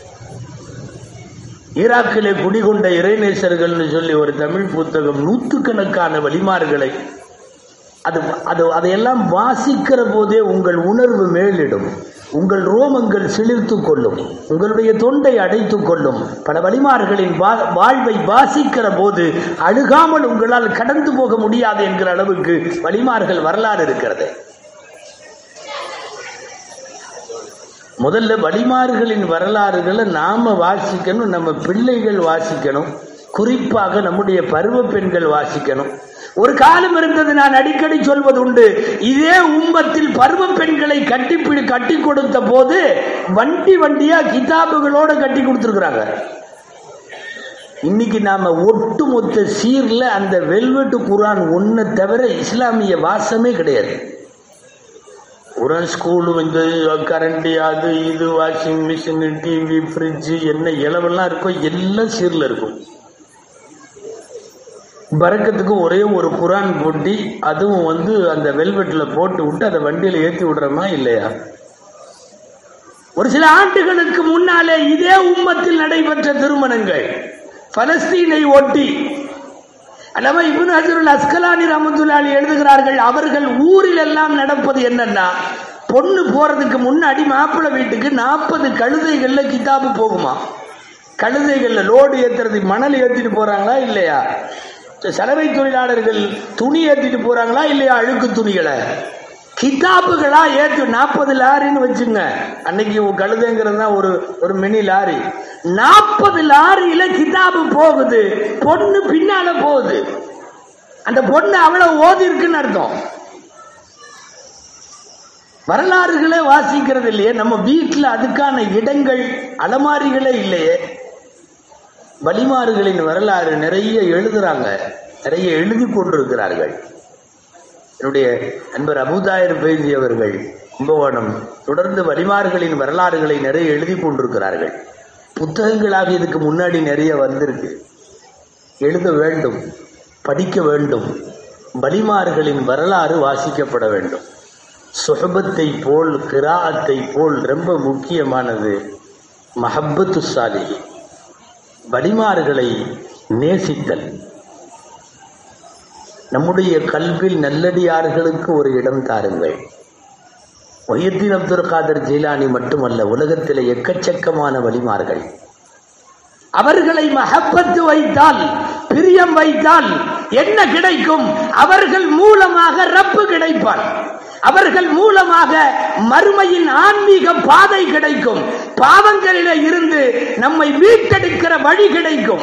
[SPEAKER 1] ஈராக்கிலே குடிகொண்ட இறைநேசர்கள்னு சொல்லி ஒரு தமிழ் புத்தகம் நூற்றுக்கணக்கான வலிமார்களை அது அது அதையெல்லாம் வாசிக்கிற போதே உங்கள் உணர்வு மேலிடும் உங்கள் ரோமங்கள் சிலிர்த்து கொள்ளும் உங்களுடைய தொண்டை அடைத்துக் கொள்ளும் பல வழிமார்களின் வா- வாழ்வை வாசிக்கிற போது அழுகாமல் உங்களால் கடந்து போக முடியாது என்கிற அளவுக்கு வழிமார்கள் வரலாறு இருக்கிறது முதல்ல வழிமார்களின் வரலாறுகளை நாம வாசிக்கணும் நம்ம பிள்ளைகள் வாசிக்கணும் குறிப்பாக நம்முடைய பருவ பெண்கள் வாசிக்கணும் ஒரு காலம் இருந்தது நான் அடிக்கடி சொல்வது உண்டு இதே உம்மத்தில் பருவ பெண்களை கட்டி கட்டி கொடுத்த போது வண்டி வண்டியா கிதாபுகளோட கட்டி கொடுத்துருக்குறாங்க இன்னைக்கு நாம ஒட்டுமொத்த சீர்ல அந்த வெல்வெட்டு குரான் ஒன்றை தவிர இஸ்லாமிய வாசமே கிடையாது ஒரு ஸ்கூலு வந்து கரண்டி அது இது வாஷிங் மிஷின் டிவி ஃப்ரிட்ஜு என்ன இளவெல்லாம் இருக்கோ எல்லாம் சீரில் இருக்கும் பறக்கத்துக்கு ஒரே ஒரு குரான் போட்டி அதுவும் வந்து அந்த வெல்வெட்டில் போட்டு விட்டு அதை வண்டியில் ஏற்றி விடுறோமா இல்லையா ஒரு சில ஆண்டுகளுக்கு முன்னாலே இதே உம்மத்தில் நடைபெற்ற திருமணங்கள் பலஸ்தீனை ஒட்டி அல்லவா இப்னு ஹஜருல் அஸ்கலானி ரஹமத்துல்லாஹி எழுதுகிறார்கள் அவர்கள் ஊரில் எல்லாம் நடப்பது என்னன்னா பொண்ணு போறதுக்கு முன்னாடி மாப்பிள்ளை வீட்டுக்கு நாற்பது கழுதைகள்ல கிதாபு போகுமா கழுதைகள்ல லோடு ஏத்துறது மணல் ஏத்திட்டு போறாங்களா இல்லையா சலவை தொழிலாளர்கள் துணி ஏத்திட்டு போறாங்களா இல்லையா அழுக்கு துணிகளை கிதாபுகளா ஏத்து நாற்பது லாரின்னு வச்சுங்க அன்னைக்கு கழுதைங்கிறது தான் ஒரு ஒரு மினி லாரி நாற்பது லாரியில கிதாபு போகுது பொண்ணு பின்னால போகுது அந்த பொண்ணு அவ்வளவு ஓதி இருக்குன்னு அர்த்தம் வரலாறுகளே வாசிக்கிறது இல்லையே நம்ம வீட்டில் அதுக்கான இடங்கள் அலமாரிகளே இல்லையே வலிமாறுகளின் வரலாறு நிறைய எழுதுறாங்க நிறைய எழுதி கொண்டிருக்கிறார்கள் என்னுடைய நண்பர் அபுதாயர் பேசி அவர்கள் கும்பகோணம் தொடர்ந்து வலிமாறுகளின் வரலாறுகளை நிறைய எழுதி கொண்டிருக்கிறார்கள் புத்தகங்களாக இதுக்கு முன்னாடி நிறைய வந்திருக்கு எழுத வேண்டும் படிக்க வேண்டும் வலிமாறுகளின் வரலாறு வாசிக்கப்பட வேண்டும் சுகபத்தை போல் கிராத்தை போல் ரொம்ப முக்கியமானது மஹப்பத்து சாலிஹி வலிமார்களை நேசித்தல் நம்முடைய கல்வில் நல்லடியார்களுக்கு ஒரு இடம் தாருங்கள் ஒய்யத்தீன் அப்துல் காதர் ஜீலானி மட்டுமல்ல உலகத்திலே எக்கச்சக்கமான வலிமார்கள் அவர்களை மஹப்பத்து வைத்தால் பிரியம் வைத்தால் என்ன கிடைக்கும் அவர்கள் மூலமாக ரப்பு கிடைப்பான் அவர்கள் மூலமாக மறுமையின் ஆன்மீக பாதை கிடைக்கும் பாவங்களிலே இருந்து நம்மை மீட்டெடுக்கிற வழி கிடைக்கும்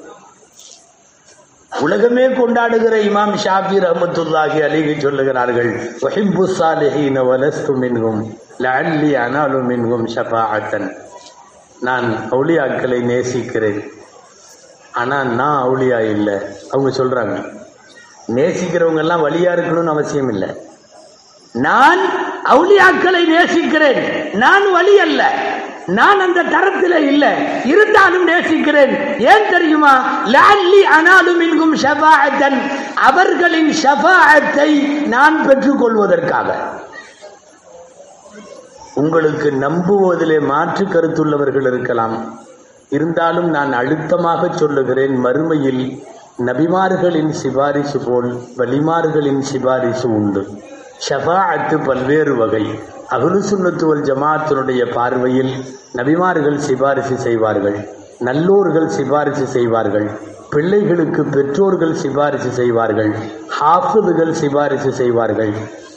[SPEAKER 1] உலகமே கொண்டாடுகிற இமாம் ஷாபி ரஹமத்துல்லாஹி அலிகி சொல்லுகிறார்கள் வஹிப்பு சாலிஹீன வலஸ்து மின்கும் லஅல்லி அனாலு மின்கும் ஷஃபாஅத்தன் நான் அவுளியாக்களை நேசிக்கிறேன் ஆனா நான் அவுளியா இல்லை அவங்க சொல்றாங்க நேசிக்கிறவங்க எல்லாம் வழியா இருக்கணும்னு அவசியம் இல்லை நான் அவுளியாக்களை நேசிக்கிறேன் நான் வழி அல்ல நான் அந்த தரத்தில் இல்லை இருந்தாலும் நேசிக்கிறேன் ஏன் தெரியுமா லால்லி அனாலும் என்கும் ஷபாஅத்தன் அவர்களின் ஷபாஅத்தை நான் பெற்றுக்கொள்வதற்காக உங்களுக்கு நம்புவதிலே மாற்று கருத்துள்ளவர்கள் இருக்கலாம் இருந்தாலும் நான் அழுத்தமாக சொல்லுகிறேன் மறுமையில் நபிமார்களின் சிபாரிசு போல் வலிமார்களின் சிபாரிசு உண்டு ஷபாஅத்து பல்வேறு வகை அகுலு சுன்னத்துவல் ஜமாத்தினுடைய பார்வையில் நபிமார்கள் சிபாரிசு செய்வார்கள் நல்லோர்கள் சிபாரிசு செய்வார்கள் பிள்ளைகளுக்கு பெற்றோர்கள் சிபாரிசு செய்வார்கள் ஹாஃபிதுகள் சிபாரிசு செய்வார்கள்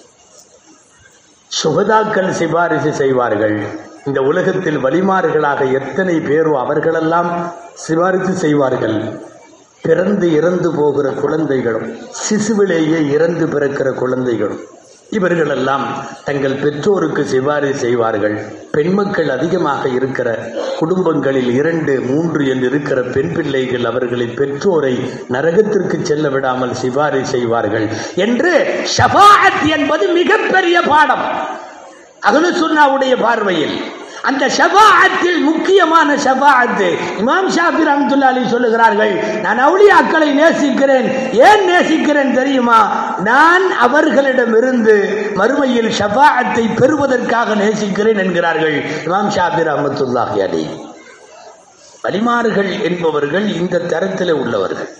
[SPEAKER 1] சுகதாக்கள் சிபாரிசு செய்வார்கள் இந்த உலகத்தில் வழிமாறுகளாக எத்தனை பேரோ அவர்களெல்லாம் சிபாரிசு செய்வார்கள் பிறந்து இறந்து போகிற குழந்தைகளும் சிசுவிலேயே இறந்து பிறக்கிற குழந்தைகளும் இவர்களெல்லாம் தங்கள் பெற்றோருக்கு சிபாரிசு செய்வார்கள் பெண் மக்கள் அதிகமாக இருக்கிற குடும்பங்களில் இரண்டு மூன்று என்று இருக்கிற பெண் பிள்ளைகள் அவர்களின் பெற்றோரை நரகத்திற்கு செல்ல விடாமல் சிபாரிசு செய்வார்கள் என்று ஷபாஅத் என்பது மிகப்பெரிய பாடம் அகலு சுன்னாவுடைய பார்வையில் அந்த ஷபாஅத்தில் முக்கியமான ஷபாஅத்து இமாம் ஷாபி ரஹ்மத்துல்லாஹி அலைஹி சொல்லுகிறார்கள் நான் அவுலியாக்களை நேசிக்கிறேன் ஏன் நேசிக்கிறேன் தெரியுமா நான் அவர்களிடமிருந்து மறுமையில் ஷபாஅத்தை பெறுவதற்காக நேசிக்கிறேன் என்கிறார்கள் இமாம் ஷாபி ரஹ்மத்துல்லாஹி அலைஹி வலிமார்கள் என்பவர்கள் இந்த தரத்தில் உள்ளவர்கள்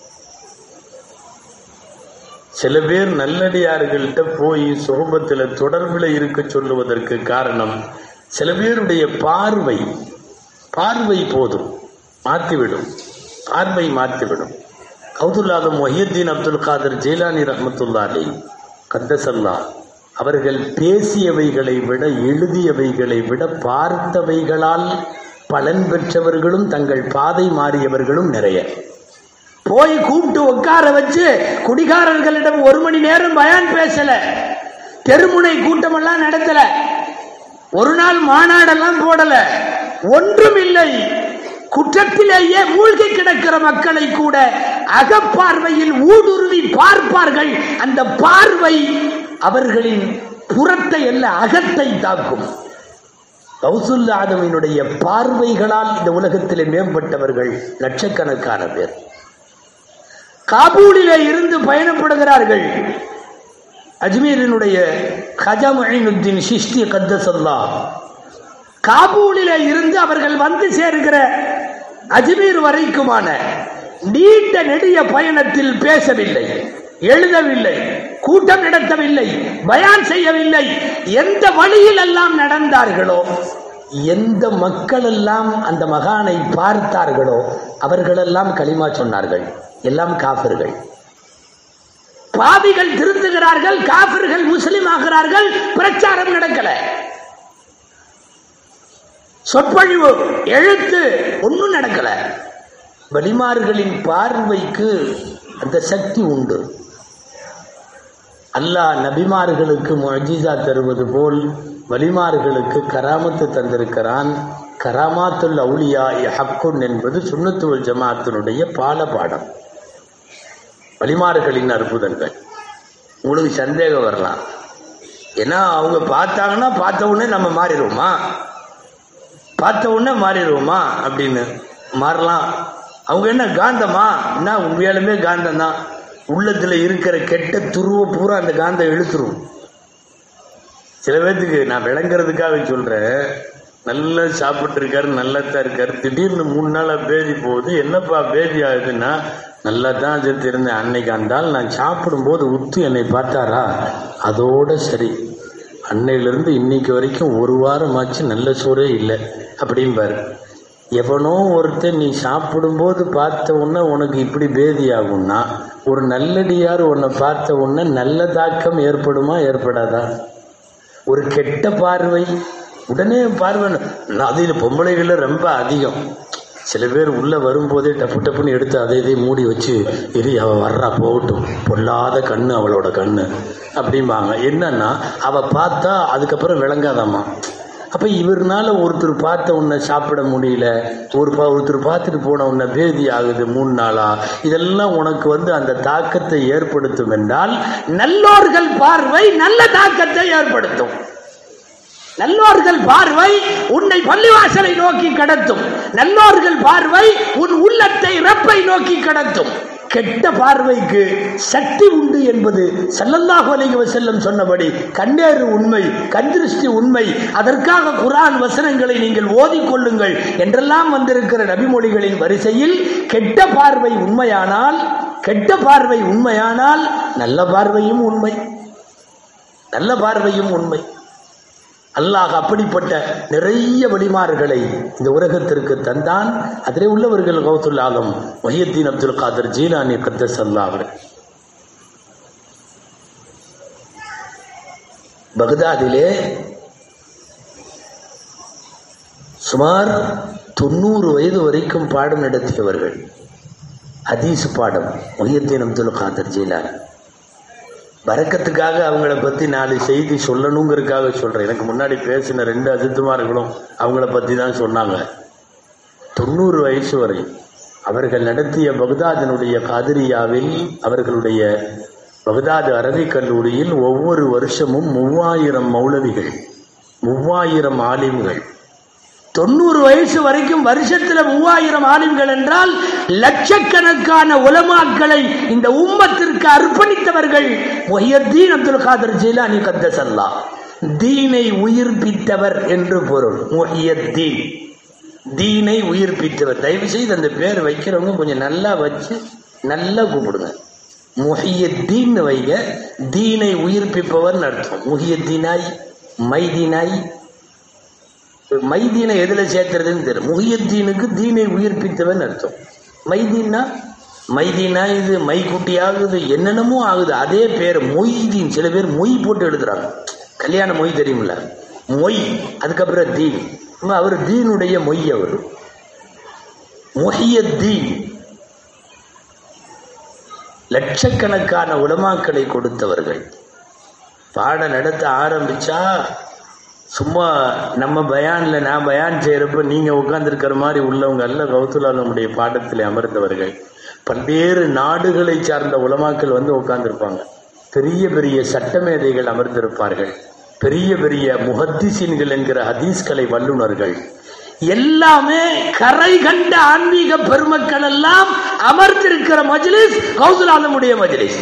[SPEAKER 1] சில பேர் நல்லடியார்கள்ட்ட போய் சுகபத்தில் தொடர்பில் இருக்க சொல்லுவதற்கு காரணம் சில பேருடைய பார்வை பார்வை போதும் மாற்றிவிடும் பார்வை மாற்றிவிடும் கௌதுல்லாதம் மொஹியத்தீன் அப்துல் காதர் ஜெயிலானி ரஹமத்துல்லாலி கத்தசல்லா அவர்கள் பேசியவைகளை விட எழுதியவைகளை விட பார்த்தவைகளால் பலன் பெற்றவர்களும் தங்கள் பாதை மாறியவர்களும் நிறைய போய் கூப்பிட்டு உட்கார வச்சு குடிகாரர்களிடம் ஒரு மணி நேரம் பயான் பேசல தெருமுனை கூட்டமெல்லாம் நடத்தல ஒரு நாள் மாநாடெல்லாம் போடல ஒன்றும் இல்லை குற்றத்திலேயே மூழ்கி கிடக்கிற மக்களை கூட அகப்பார்வையில் ஊடுருவி பார்ப்பார்கள் அந்த பார்வை அவர்களின் புறத்தை அல்ல அகத்தை தாக்கும் கௌசுல் ஆதமினுடைய பார்வைகளால் இந்த உலகத்திலே மேம்பட்டவர்கள் லட்சக்கணக்கான பேர் காபூலிலே இருந்து பயணப்படுகிறார்கள் அஜ்மீரினுடைய ஹஜா மொழினுத்தின் சிஷ்டி கத்தசல்லா காபூலிலே இருந்து அவர்கள் வந்து சேர்கிற அஜ்மீர் வரைக்குமான நீண்ட நெடிய பயணத்தில் பேசவில்லை எழுதவில்லை கூட்டம் நடத்தவில்லை பயான் செய்யவில்லை எந்த வழியில் எல்லாம் நடந்தார்களோ எந்த மக்கள் எல்லாம் அந்த மகானை பார்த்தார்களோ அவர்களெல்லாம் களிமா சொன்னார்கள் எல்லாம் காபிர்கள் பாவிகள் திருந்துகிறார்கள் காபிர்கள் முஸ்லிம் ஆகிறார்கள் பிரச்சாரம் நடக்கல சொற்பொழிவு எழுத்து ஒன்றும் நடக்கல வலிமார்களின் பார்வைக்கு அந்த சக்தி உண்டு அல்லாஹ் நபிமார்களுக்கு முஜிசா தருவது போல் வலிமார்களுக்கு கராமத்து தந்திருக்கிறான் கராமாத்துல் அவுலியா ஹக்குன் என்பது சுன்னத்துவல் ஜமாத்தினுடைய பால பாடம் வலிமார்களின் அற்புதங்கள் உங்களுக்கு சந்தேகம் வரலாம் ஏன்னா அவங்க பார்த்தாங்கன்னா பார்த்த உடனே நம்ம மாறிடுவோமா பார்த்த உடனே மாறிடுவோமா அப்படின்னு மாறலாம் அவங்க என்ன காந்தமா என்ன உண்மையாலுமே காந்தம் தான் உள்ளத்தில் இருக்கிற கெட்ட துருவ பூரா அந்த காந்தம் இழுத்துரும் சில பேர்த்துக்கு நான் விளங்குறதுக்காக சொல்றேன் நல்லா சாப்பிட்டு இருக்காரு நல்லா தான் இருக்காரு திடீர்னு மூணு நாளா பேதி போகுது என்னப்பா பேதி ஆகுதுன்னா நல்லா தான் செத்து இருந்தேன் அன்னைக்கு அந்த ஆள் நான் சாப்பிடும்போது உத்து என்னை பார்த்தாரா அதோட சரி அன்னையிலிருந்து இன்னைக்கு வரைக்கும் ஒரு வாரமாச்சு நல்ல சோறே இல்லை அப்படிம்பாரு எவனோ ஒருத்தன் நீ சாப்பிடும்போது பார்த்த உடனே உனக்கு இப்படி பேதி ஆகும்னா ஒரு நல்லடியார் உன்னை பார்த்த உடனே நல்ல தாக்கம் ஏற்படுமா ஏற்படாதா ஒரு கெட்ட பார்வை உடனே பார்வை அதில் பொம்பளைகள் ரொம்ப அதிகம் சில பேர் உள்ள வரும்போதே டப்பு டப்புன்னு எடுத்து அதை இதை மூடி வச்சு இரு அவ வர்றா போகட்டும் பொல்லாத கண்ணு அவளோட கண்ணு அப்படிம்பாங்க என்னன்னா அவ பார்த்தா அதுக்கப்புறம் விளங்காதாம்மா அப்ப இவர்னால ஒருத்தர் பார்த்த உன்னை சாப்பிட முடியல ஒரு பா- ஒருத்தர் பார்த்துட்டு போன உன்னை பேதி ஆகுது மூணு நாளா இதெல்லாம் உனக்கு வந்து அந்த தாக்கத்தை ஏற்படுத்தும் என்றால் நல்லோர்கள் பார்வை நல்ல தாக்கத்தை ஏற்படுத்தும் நல்லோர்கள் பார்வை உன்னை பள்ளிவாசலை நோக்கி கடத்தும் நல்லோர்கள் பார்வை உன் உள்ளத்தை ரப்பை நோக்கி கடத்தும் கெட்ட பார்வைக்கு சக்தி உண்டு என்பது ஸல்லல்லாஹு அலைஹி வஸல்லம் சொன்னபடி கண்ணேறு உண்மை கண்திருஷ்டி உண்மை அதற்காக குர்ஆன் வசனங்களை நீங்கள் ஓதிக்கொள்ளுங்கள் என்றெல்லாம் வந்திருக்கிற நபிமொழிகளின் வரிசையில் கெட்ட பார்வை உண்மையானால் கெட்ட பார்வை உண்மையானால் நல்ல பார்வையும் உண்மை நல்ல பார்வையும் உண்மை அல்லாஹ் அப்படிப்பட்ட நிறைய வழிமாறுகளை இந்த உலகத்திற்கு தந்தான் அதிலே உள்ளவர்கள் கௌத்துல் ஆலம் மொஹியத்தீன் அப்துல் காதர் ஜீலானி கத்தஸ் அல்லாஹ் அவர்கள் பகதாதிலே சுமார் தொண்ணூறு வயது வரைக்கும் பாடம் நடத்தியவர்கள் ஹதீஸ் பாடம் மொஹியத்தீன் அப்துல் காதர் ஜீலானி பறக்கத்துக்காக அவங்கள பற்றி நாலு செய்தி சொல்லணுங்கிறதுக்காக சொல்கிறேன் எனக்கு முன்னாடி பேசின ரெண்டு அஜித்துமார்களும் அவங்கள பற்றி தான் சொன்னாங்க தொண்ணூறு வயசு வரை அவர்கள் நடத்திய பக்தாதினுடைய காதிரியாவில் அவர்களுடைய பக்தாது அரபிக் கல்லூரியில் ஒவ்வொரு வருஷமும் மூவாயிரம் மௌலவிகள் மூவாயிரம் ஆலிம்கள் தொண்ணூறு வயசு வரைக்கும் வருஷத்துல மூவாயிரம் ஆலிம்கள் என்றால் லட்சக்கணக்கான உலமாக்களை இந்த உம்மத்திற்கு அர்ப்பணித்தவர்கள் மொஹியத்தீன் அப்துல் காதர் ஜீலானி கத்தசல்லா தீனை உயிர்ப்பித்தவர் என்று பொருள் மொஹியத்தீன் தீனை உயிர்ப்பித்தவர் தயவு செய்து அந்த பேர் வைக்கிறவங்க கொஞ்சம் நல்லா வச்சு நல்லா கூப்பிடுங்க முஹியத்தீன் வைங்க தீனை உயிர்ப்பிப்பவர் அர்த்தம் முஹியத்தீனாய் மைதீனாய் மைதீனை எதுல சேர்த்துறதுன்னு தெரியும் முஹியத்தீனுக்கு தீனை உயிர்ப்பித்தவன் அர்த்தம் மைதீன்னா மைதீனா இது மை குட்டி ஆகுது என்னென்னமோ ஆகுது அதே பேர் மொய்தீன் சில பேர் மொய் போட்டு எழுதுறாங்க கல்யாண மொய் தெரியுமில்ல மொய் அதுக்கப்புறம் தீன் ஆமா, அவர் தீனுடைய மொய் அவர் மொஹியத்தீன் லட்சக்கணக்கான உலமாக்களை கொடுத்தவர்கள் பாடம் நடத்த ஆரம்பிச்சா சும்மா நம்ம பயான்ல நான் பயான் செய்யறப்ப நீங்க உட்கார்ந்துருக்கிற மாதிரி உள்ளவங்க அல்ல கௌத்துலாலமுடைய பாடத்தில் அமர்ந்தவர்கள் பல்வேறு நாடுகளை சார்ந்த உலமாக்கள் வந்து உட்கார்ந்துருப்பாங்க பெரிய பெரிய சட்டமேதைகள் அமர்ந்திருப்பார்கள் பெரிய பெரிய முஹத்திசீன்கள் என்கிற ஹதீஸ்கலை வல்லுனர்கள் எல்லாமே கரை கண்ட ஆன்மீக பெருமக்கள் எல்லாம் அமர்ந்திருக்கிற மஜ்லிஸ் கௌசுலாலமுடைய மஜ்லிஸ்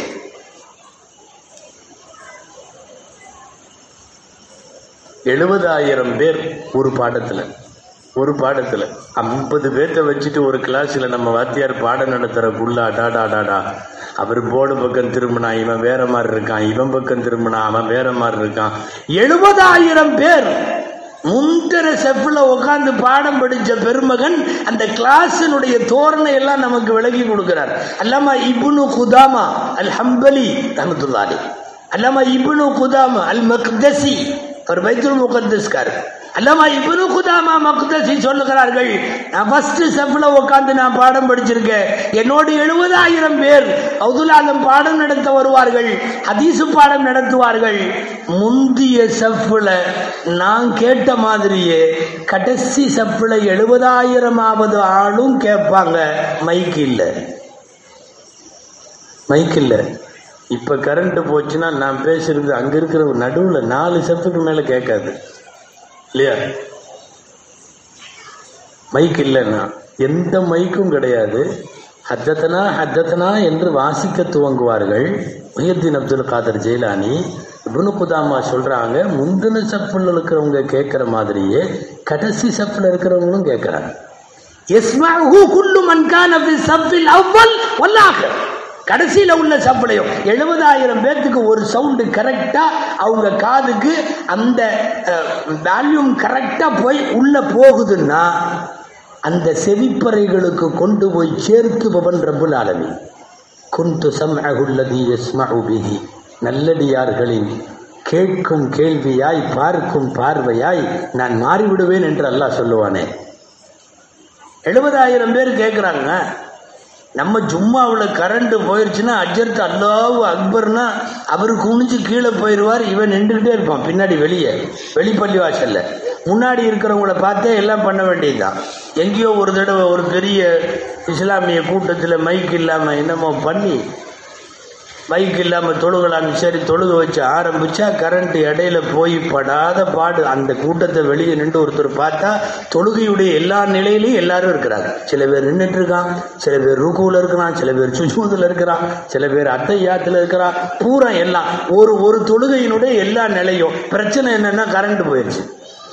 [SPEAKER 1] எழுபதாயிரம் பேர் ஒரு பாடத்துல ஒரு பாடத்துல ஐம்பது பேர்த்த வச்சுட்டு ஒரு கிளாஸ்ல நம்ம வாத்தியார் பாடம் நடத்துறக்குள்ள அடாடா அடாடா அவர் போர்டு பக்கம் திரும்பினா இவன் வேற மாதிரி இருக்கான் இவன் பக்கம் திரும்பினா அவன் வேற மாதிரி இருக்கான் எழுபதாயிரம் பேர் முந்திர செஃப்ல உட்கார்ந்து பாடம் படிச்ச பெருமகன் அந்த கிளாஸினுடைய தோரணை எல்லாம் நமக்கு விளக்கி கொடுக்கிறார் அல்லாமா இப்னு குதாமா அல் ஹம்பலி ரஹமத்துல்லாஹி அல்லாமா இப்னு குதாமா அல் மக்தசி அவர் பைத்துல் முகத்தஸ்கார் அல்லாமா இப்னு குதாமா மக்தசி சொல்லுகிறார்கள் நான் ஃபர்ஸ்ட் செஃப்ல உட்கார்ந்து நான் பாடம் படிச்சிருக்கேன் என்னோடு எழுபதாயிரம் பேர் அவுதுலாலம் பாடம் நடத்த வருவார்கள் ஹதீசு பாடம் நடத்துவார்கள் முந்திய செஃப்ல நான் கேட்ட மாதிரியே கடைசி செஃப்ல எழுபதாயிரமாவது ஆளும் கேட்பாங்க மைக் இல்லை மைக் இல்லை இப்ப கரண்ட் போச்சுன்னா நான் பேசுறது அங்க இருக்கிற நடுவுல நாலு செப்புக்கு மேல கேட்காது இல்லையா மைக் இல்லைன்னா எந்த மைக்கும் கிடையாது ஹத்தத்தனா ஹத்தத்தனா என்று வாசிக்க துவங்குவார்கள் முஹியத்தீன் அப்துல் காதர் ஜெயிலானி இப்னு குதாமா சொல்றாங்க முந்தின சப்பில் இருக்கிறவங்க கேட்கிற மாதிரியே கடைசி சப்பில் இருக்கிறவங்களும் கேட்கிறாங்க எஸ்மாஹு குல்லு மன் கான ஃபி ஸஃபில் அவ்வல் வல் ஆகிர் கடைசியில் உள்ள சப்பளையும் எழுபதாயிரம் பேர்த்துக்கு ஒரு சவுண்டு கரெக்டா அவங்க காதுக்கு அந்த வேல்யூம் கரெக்டா போய் உள்ள போகுதுன்னா அந்த செவிப்பறைகளுக்கு கொண்டு போய் சேர்த்துபவன் ரப்புல் ஆலமி குந்து சம்அகுல்லதி யஸ்மஉ பிஹி நல்லடியார்களின் கேட்கும் கேள்வியாய் பார்க்கும் பார்வையாய் நான் மாறிவிடுவேன் என்று அல்லாஹ் சொல்லுவானே எழுபதாயிரம் பேர் கேட்குறாங்க நம்ம ஜும்மாவில் கரண்ட் போயிருச்சுன்னா அஜர்த் அல்லாஹ் அக்பர்னா அவர் குனிஞ்சு கீழே போயிடுவார் இவன் நின்றுக்கிட்டே இருப்பான் பின்னாடி வெளியே வெளிப்பள்ளி வாசல்ல முன்னாடி இருக்கிறவங்கள பார்த்தே எல்லாம் பண்ண வேண்டியதுதான் எங்கேயோ ஒரு தடவை ஒரு பெரிய இஸ்லாமிய கூட்டத்தில் மைக் இல்லாமல் என்னமோ பண்ணி மைக் இல்லாமல் தொழுகலான்னு சரி தொழுக வச்சு ஆரம்பிச்சா கரண்ட் இடையில போய் படாத பாடு அந்த கூட்டத்தை வெளியே நின்று ஒருத்தர் பார்த்தா தொழுகையுடைய எல்லா நிலையிலையும் எல்லாரும் இருக்கிறாங்க சில பேர் நின்றுட்டு இருக்கான் சில பேர் ரூக்கூல இருக்கிறான் சில பேர் சுஜூதில் இருக்கிறான் சில பேர் அத்தையாத்தில் இருக்கிறான் பூரா எல்லாம் ஒரு ஒரு தொழுகையினுடைய எல்லா நிலையும் பிரச்சனை என்னன்னா கரண்ட் போயிடுச்சு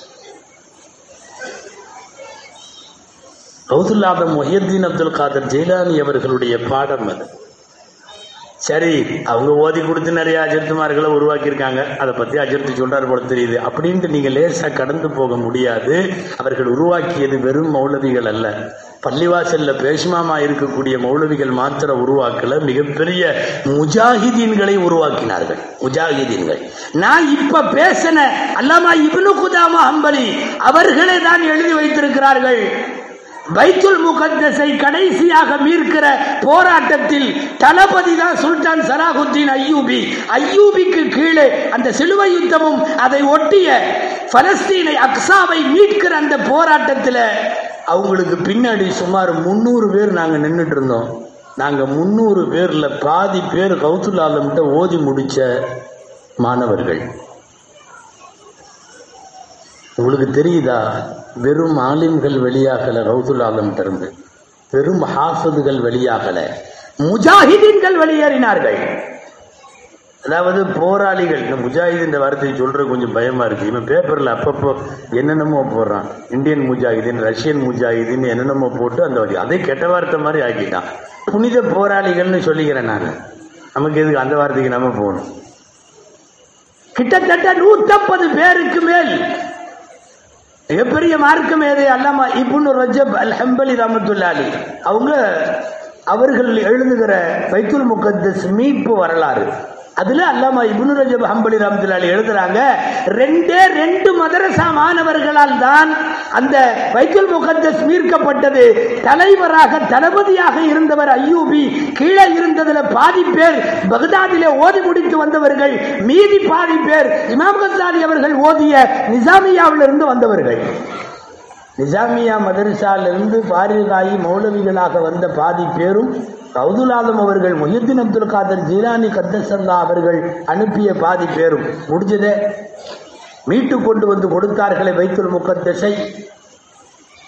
[SPEAKER 1] கௌதுல்லாதம் மொஹியத்தீன் அப்துல் காதர் ஜெயிலானி அவர்களுடைய பாடம் அது சரி அவங்க ஓதி கொடுத்து நிறைய அஜர்த்துமார்களை உருவாக்கியிருக்காங்க அதை பற்றி அஜர்த்து சொல்றாரு போல தெரியுது அப்படின்ட்டு நீங்கள் லேசாக கடந்து போக முடியாது அவர்கள் உருவாக்கியது வெறும் மௌலவிகள் அல்ல பள்ளிவாசல்ல பேசுமாமா இருக்கக்கூடிய மௌலவிகள் மாத்திர உருவாக்கல மிகப்பெரிய முஜாஹிதீன்களை உருவாக்கினார்கள் முஜாஹிதீன்கள் நான் இப்ப பேசின அல்லாமா இப்னு குதாமா ஹம்பலி அவர்களே தான் எழுதி வைத்திருக்கிறார்கள் பைத்துல் முகத்தஸை கடைசியாக மீட்கிற போராட்டத்தில் தளபதி தான் சுல்தான் சலாஹுத்தீன் ஐயூபி ஐயூபிக்கு கீழே அந்த சிலுவை யுத்தமும் அதை ஒட்டிய பலஸ்தீனை அக்ஸாவை மீட்கிற அந்த போராட்டத்தில் அவங்களுக்கு பின்னாடி சுமார் முந்நூறு பேர் நாங்கள் நின்றுட்டு இருந்தோம் நாங்கள் முந்நூறு பேரில் பாதி பேர் கௌசுல் ஆலம்கிட்ட ஓதி முடிச்ச மாணவர்கள் உங்களுக்கு தெரியுதா வெறும் ஆலிம்கள் வெளியாகல ரவுதுல் ஆலம்கிட்ட இருந்து வெறும் ஹாஃபதுகள் வெளியாகல முஜாஹிதீன்கள் வெளியேறினார்கள் அதாவது போராளிகள் இந்த முஜாஹித் இந்த வார்த்தையை சொல்றது கொஞ்சம் பயமா இருக்கு இவன் பேப்பர்ல அப்பப்போ என்னென்னமோ போடுறான் இந்தியன் முஜாஹிதீன் ரஷ்யன் முஜாஹிதீன் என்னென்னமோ போட்டு அந்த வார்த்தை அதே கெட்ட வார்த்தை மாதிரி ஆக்கிட்டான் புனித போராளிகள்னு சொல்லிக்கிறேன் நான் நமக்கு எதுக்கு அந்த வார்த்தைக்கு நம்ம போகணும் கிட்டத்தட்ட நூத்தம்பது பேருக்கு மேல் மிகப்பெரிய மார்க்கம் ஏது அல்லாமா இப்னு ரஜப் அல் ஹம்பலி ரஹமத்துல்லாலி அவங்க அவர்கள் எழுதுகிற பைத்துல் முகத்தஸ் மீட்பு வரலாறு அதுல அல்லாமா இப்னு ரஜப் ஹம்பலி ரஹமத்துல்லாலி எழுதுறாங்க ரெண்டே ரெண்டு மதரசா மாணவர்களால் தான் அந்த பைத்துல் முகத்தஸ் மீட்கப்பட்டது தலைவராக தளபதியாக இருந்தவர் ஐயூபி கீழே இருந்ததுல பாதி பேர் பகதாதிலே ஓதி முடித்து வந்தவர்கள் மீதி பாதி பேர் இமாம் கசாலி அவர்கள் ஓதிய நிசாமியாவிலிருந்து வந்தவர்கள் நிசாமியா மதரசாலிருந்து பாரிகாயி மௌலவிகளாக வந்த பாதி பேரும் கவுதுல் ஆலம் அவர்கள் மொஹியுத்தீன் அப்துல் காதர் ஜீலானி கத்தசல்லா அவர்கள் அனுப்பிய பாதி பேரும் முடிஞ்சதே மீட்டு கொண்டு வந்து கொடுத்தார்களே வைத்துல் முகத்தஸை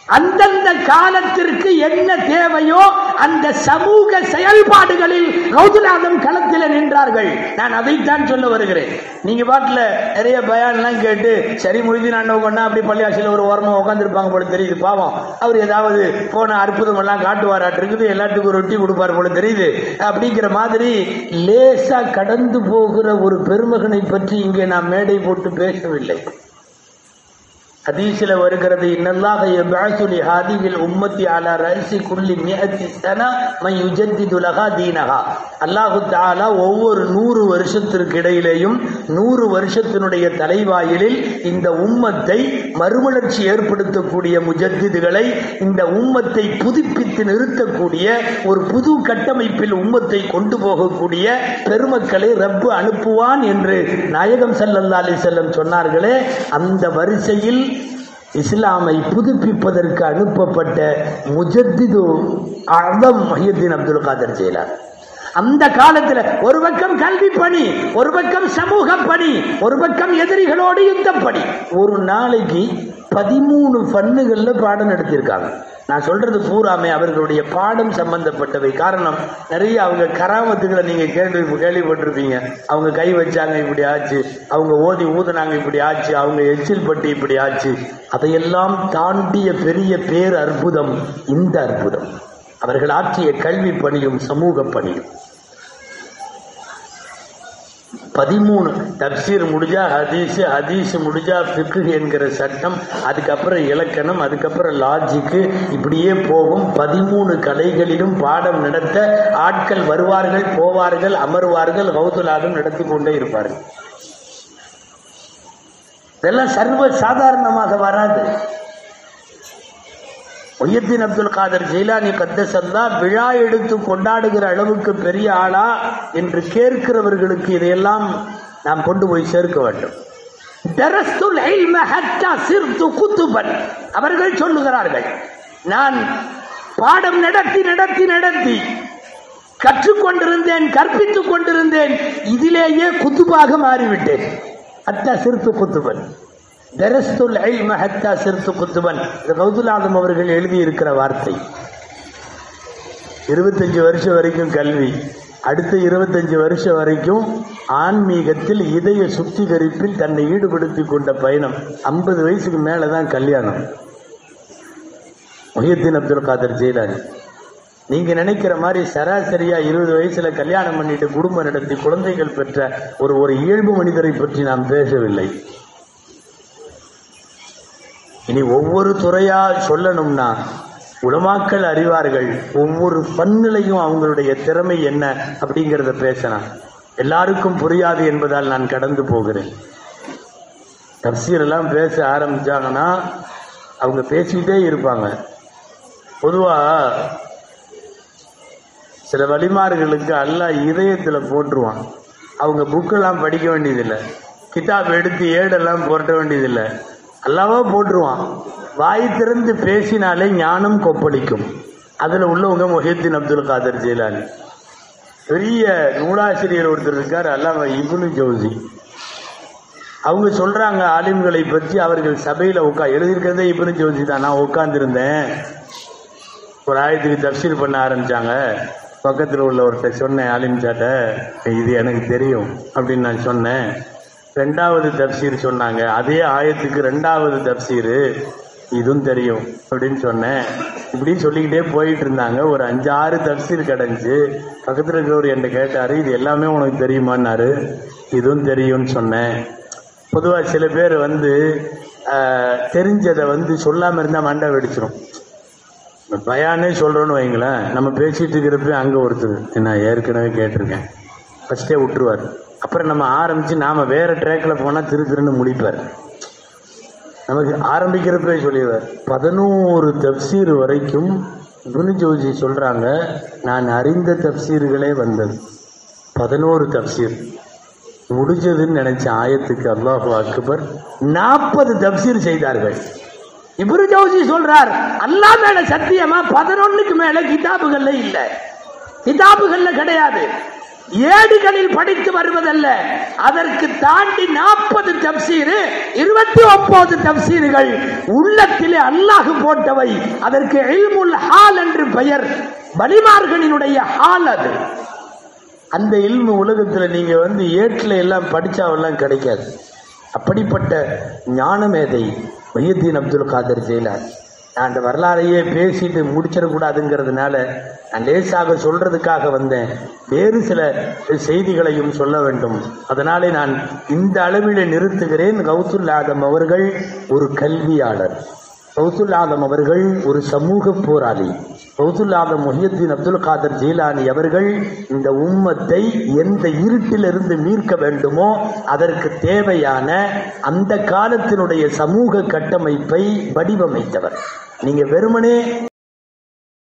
[SPEAKER 1] அந்தந்த காலத்திற்கு என்ன தேவையோ அந்த சமூக செயல்பாடுகளில் கௌதநாதம் களத்தில் நின்றார்கள் நான் அதைத்தான் சொல்ல வருகிறேன் நீங்க பாட்டுல நிறைய பயான்லாம் கேட்டு சரி முழுதி நான் கொண்டா அப்படி பள்ளியாசியில் ஒரு ஓரமா உட்காந்துருப்பாங்க போல தெரியுது பாவம் அவர் ஏதாவது போன அற்புதம் எல்லாம் காட்டுவாராட்டு இருக்குது எல்லாத்துக்கும் ரொட்டி கொடுப்பார் போல தெரியுது அப்படிங்கிற மாதிரி லேசா கடந்து போகிற ஒரு பெருமகனை பற்றி இங்கே நாம் மேடை போட்டு பேசவில்லை ஹதீஸ்ல வருகிறது இன்னல்லாஹ யபஅஸு லி ஹாதிஹில் உம்மத்தி அலா ரஅஸி குல்லி மிஅத்தி ஸனா மன் யுஜத்திது லஹா தீனஹா அல்லாஹ் தஆலா ஒவ்வொரு நூறு வருஷத்திற்கு இடையிலேயும் நூறு வருஷத்தினுடைய தலைவாயிலில் இந்த உம்மத்தை மறுமலர்ச்சி ஏற்படுத்தக்கூடிய முஜத்திதுகளை இந்த உம்மத்தை புதுப்பித்து நிறுத்தக்கூடிய ஒரு புது கட்டமைப்பில் உம்மத்தை கொண்டு போகக்கூடிய பெருமக்களை ரப்பு அனுப்புவான் என்று நாயகம் ஸல்லல்லாஹு அலைஹி வஸல்லம் சொன்னார்களே அந்த வரிசையில் இஸ்லாமை புதுப்பிப்பதற்கு அனுப்பப்பட்ட முஜத்திது அழம் மஹியுத்தீன் அப்துல் காதர் ஜெயலார் அந்த காலத்துல ஒரு பக்கம் கல்வி பணி ஒரு பக்கம் சமூக பணி ஒரு பக்கம் எதிரிகளோடு யுத்த பணி ஒரு நாளைக்கு பதிமூணு ஃபன்னுகள்ல பாடம் நடத்தியிருக்காங்க நான் சொல்றது பூராமே அவர்களுடைய பாடம் சம்பந்தப்பட்டவை காரணம் நிறைய அவங்க கராமத்துகளை நீங்க கேள்வி கேள்விப்பட்டிருப்பீங்க அவங்க கை வச்சாங்க இப்படி ஆச்சு அவங்க ஓதி ஊதுனாங்க இப்படி ஆச்சு அவங்க எச்சில் பட்டு இப்படி ஆச்சு அதையெல்லாம் தாண்டிய பெரிய பேர் அற்புதம் இந்த அற்புதம் அவர்கள் ஆற்றிய கல்வி பணியும் சமூக பணியும் பதிமூணு தப்சீர் முடிஞ்சா ஹதீஸ் ஹதீஸ் முடிஞ்சா ஃபிக்கு என்கிற சட்டம் அதுக்கப்புறம் இலக்கணம் அதுக்கப்புறம் லாஜிக்கு இப்படியே போகும் பதிமூணு கலைகளிலும் பாடம் நடத்த ஆட்கள் வருவார்கள் போவார்கள் அமர்வார்கள் கௌதுலாகம் நடத்தி கொண்டே இருப்பார்கள் இதெல்லாம் சர்வ சாதாரணமாக வராது ஒய்யத்தின் அப்துல் காதர் ஜெயிலானி கத்தசல்லா விழா எடுத்து கொண்டாடுகிற அளவுக்கு பெரிய ஆளா என்று கேட்கிறவர்களுக்கு இதையெல்லாம் நாம் கொண்டு போய் சேர்க்க வேண்டும் தரஸ்துல் இல்ம ஹத்தா சிர்து குத்துபன் அவர்கள் சொல்லுகிறார்கள் நான் பாடம் நடத்தி நடத்தி நடத்தி கற்றுக்கொண்டிருந்தேன் கற்பித்துக் கொண்டிருந்தேன் இதிலேயே குத்துபாக மாறிவிட்டேன் அத்தா சிறுத்து குத்துபன் தரஸ்துல் இல்ம ஹத்தா சிறுத்து குத்துபன் இது கௌதுல் ஆதம் அவர்கள் எழுதியிருக்கிற வார்த்தை இருபத்தஞ்சு வருஷம் வரைக்கும் கல்வி அடுத்த இருபத்தஞ்சு வருஷம் வரைக்கும் ஆன்மீகத்தில் இதய சுத்திகரிப்பில் தன்னை ஈடுபடுத்திக் கொண்ட பயணம் ஐம்பது வயசுக்கு மேலதான் கல்யாணம் முஹியத்தின் அப்துல் காதர் ஜெயிலானி நீங்க நினைக்கிற மாதிரி சராசரியா இருபது வயசுல கல்யாணம் பண்ணிட்டு குடும்பம் நடத்தி குழந்தைகள் பெற்ற ஒரு ஒரு இயல்பு மனிதரை பற்றி நாம் பேசவில்லை இனி ஒவ்வொரு துறையா சொல்லணும்னா உலமாக்கள் அறிவார்கள் ஒவ்வொரு பண்ணிலையும் அவங்களுடைய திறமை என்ன அப்படிங்கிறத பேசலாம் எல்லாருக்கும் புரியாது என்பதால் நான் கடந்து போகிறேன் தப்சீர் எல்லாம் பேச ஆரம்பிச்சாங்கன்னா அவங்க பேசிக்கிட்டே இருப்பாங்க பொதுவா சில வழிமார்களுக்கு அல்லாஹ் இதயத்துல போட்டுருவான் அவங்க புக்கெல்லாம் படிக்க வேண்டியதில்லை கிதாப் எடுத்து ஏடெல்லாம் புரட்ட வேண்டியதில்லை அல்லாவா போட்டுருவான் வாய் திறந்து பேசினாலே ஞானம் கொப்பளிக்கும் அதுல உள்ளவங்க மொஹியத்தின் அப்துல் காதர் ஜெயிலானி பெரிய நூலாசிரியர் ஒருத்தர் இருக்கார் அல்லாம இபுனு ஜோசி அவங்க சொல்றாங்க ஆலிம்களை பற்றி அவர்கள் சபையில உட்கா எழுதியிருக்கிறதே இபுனு ஜோசி தான் நான் உட்கார்ந்திருந்தேன் ஒரு ஆயத்துக்கு தப்சீர் பண்ண ஆரம்பிச்சாங்க பக்கத்தில் உள்ள ஒருத்தர் சொன்னேன் ஆலிம் சாட்ட இது எனக்கு தெரியும் அப்படின்னு நான் சொன்னேன் ரெண்டாவது தப்சீர் சொன்னாங்க அதே ஆயத்துக்கு ரெண்டாவது தப்சீர் இதுவும் தெரியும் அப்படின்னு சொன்னேன் இப்படி சொல்லிக்கிட்டே போயிட்டு இருந்தாங்க ஒரு அஞ்சு ஆறு தப்சீர் கிடந்துச்சு பக்கத்தில் இருக்கிறவர் என்கிட்ட கேட்டாரு இது எல்லாமே உனக்கு தெரியுமான்னாரு இதுவும் தெரியும்னு சொன்னேன் பொதுவாக சில பேர் வந்து ஆஹ், தெரிஞ்சதை வந்து சொல்லாமல் இருந்தால் மண்டை வெடிச்சிரும் இப்ப பயானே சொல்றோன்னு வைங்களேன் நம்ம பேசிட்டு இருக்கிறப்ப அங்க ஒருத்தர் நான் ஏற்கனவே கேட்டிருக்கேன் ஃபர்ஸ்டே விட்டுருவார் அப்புறம் நம்ம ஆரம்பிச்சு நாம வேற ட்ராக்ல போனா திரு திருன்னு முடிப்பார் நமக்கு ஆரம்பிக்கிறப்பே சொல்லிடுவார் பதினோரு தப்சீர் வரைக்கும் குனு ஜோஜி சொல்றாங்க நான் அறிந்த தப்சீர்களே வந்தது பதினோரு தப்சீர் முடிஞ்சதுன்னு நினைச்ச ஆயத்துக்கு அல்லாஹு அக்பர் நாற்பது தப்சீர் செய்தார்கள் இப்ரு ஜவுசி சொல்றார் அல்லாஹ் மேல சத்தியமா பதினொன்னுக்கு மேல கிதாபுகள்ல இல்ல கிதாபுகள்ல கிடையாது ஏடுகளில் படித்து வருவதல்ல அதற்கு தாண்டி நாற்பது தப்சீரு இருபத்தி ஒன்பது தப்சீர்கள் உள்ளத்திலே அல்லாஹ் போட்டவை அதற்கு இல்முல் ஹால் என்று பெயர் வலிமார்களினுடைய ஹால் அது அந்த இல்மு உலகத்துல நீங்க வந்து ஏட்டில் எல்லாம் படிச்சாவெல்லாம் கிடைக்காது அப்படிப்பட்ட ஞானமேதை மையத்தீன் அப்துல் காதர் ஜெயிலார் நான் அந்த வரலாறையே பேசிட்டு முடிச்சிடக்கூடாதுங்கிறதுனால நான் லேசாக சொல்றதுக்காக வந்தேன் வேறு சில செய்திகளையும் சொல்ல வேண்டும் அதனாலே நான் இந்த அளவிலே நிறுத்துகிறேன் கௌசுல் ஆதம் அவர்கள் ஒரு கல்வியாளர் கௌசுல் ஆதம் அவர்கள் ஒரு சமூக போராளி கௌசுல் ஆதம் முஹியத்தீன் அப்துல் காதர் ஜீலானி அவர்கள் இந்த உம்மத்தை எந்த இருட்டிலிருந்து மீட்க வேண்டுமோ அதற்கு தேவையான அந்த காலத்தினுடைய சமூக கட்டமைப்பை வடிவமைத்தவர் நீங்க வெறுமனே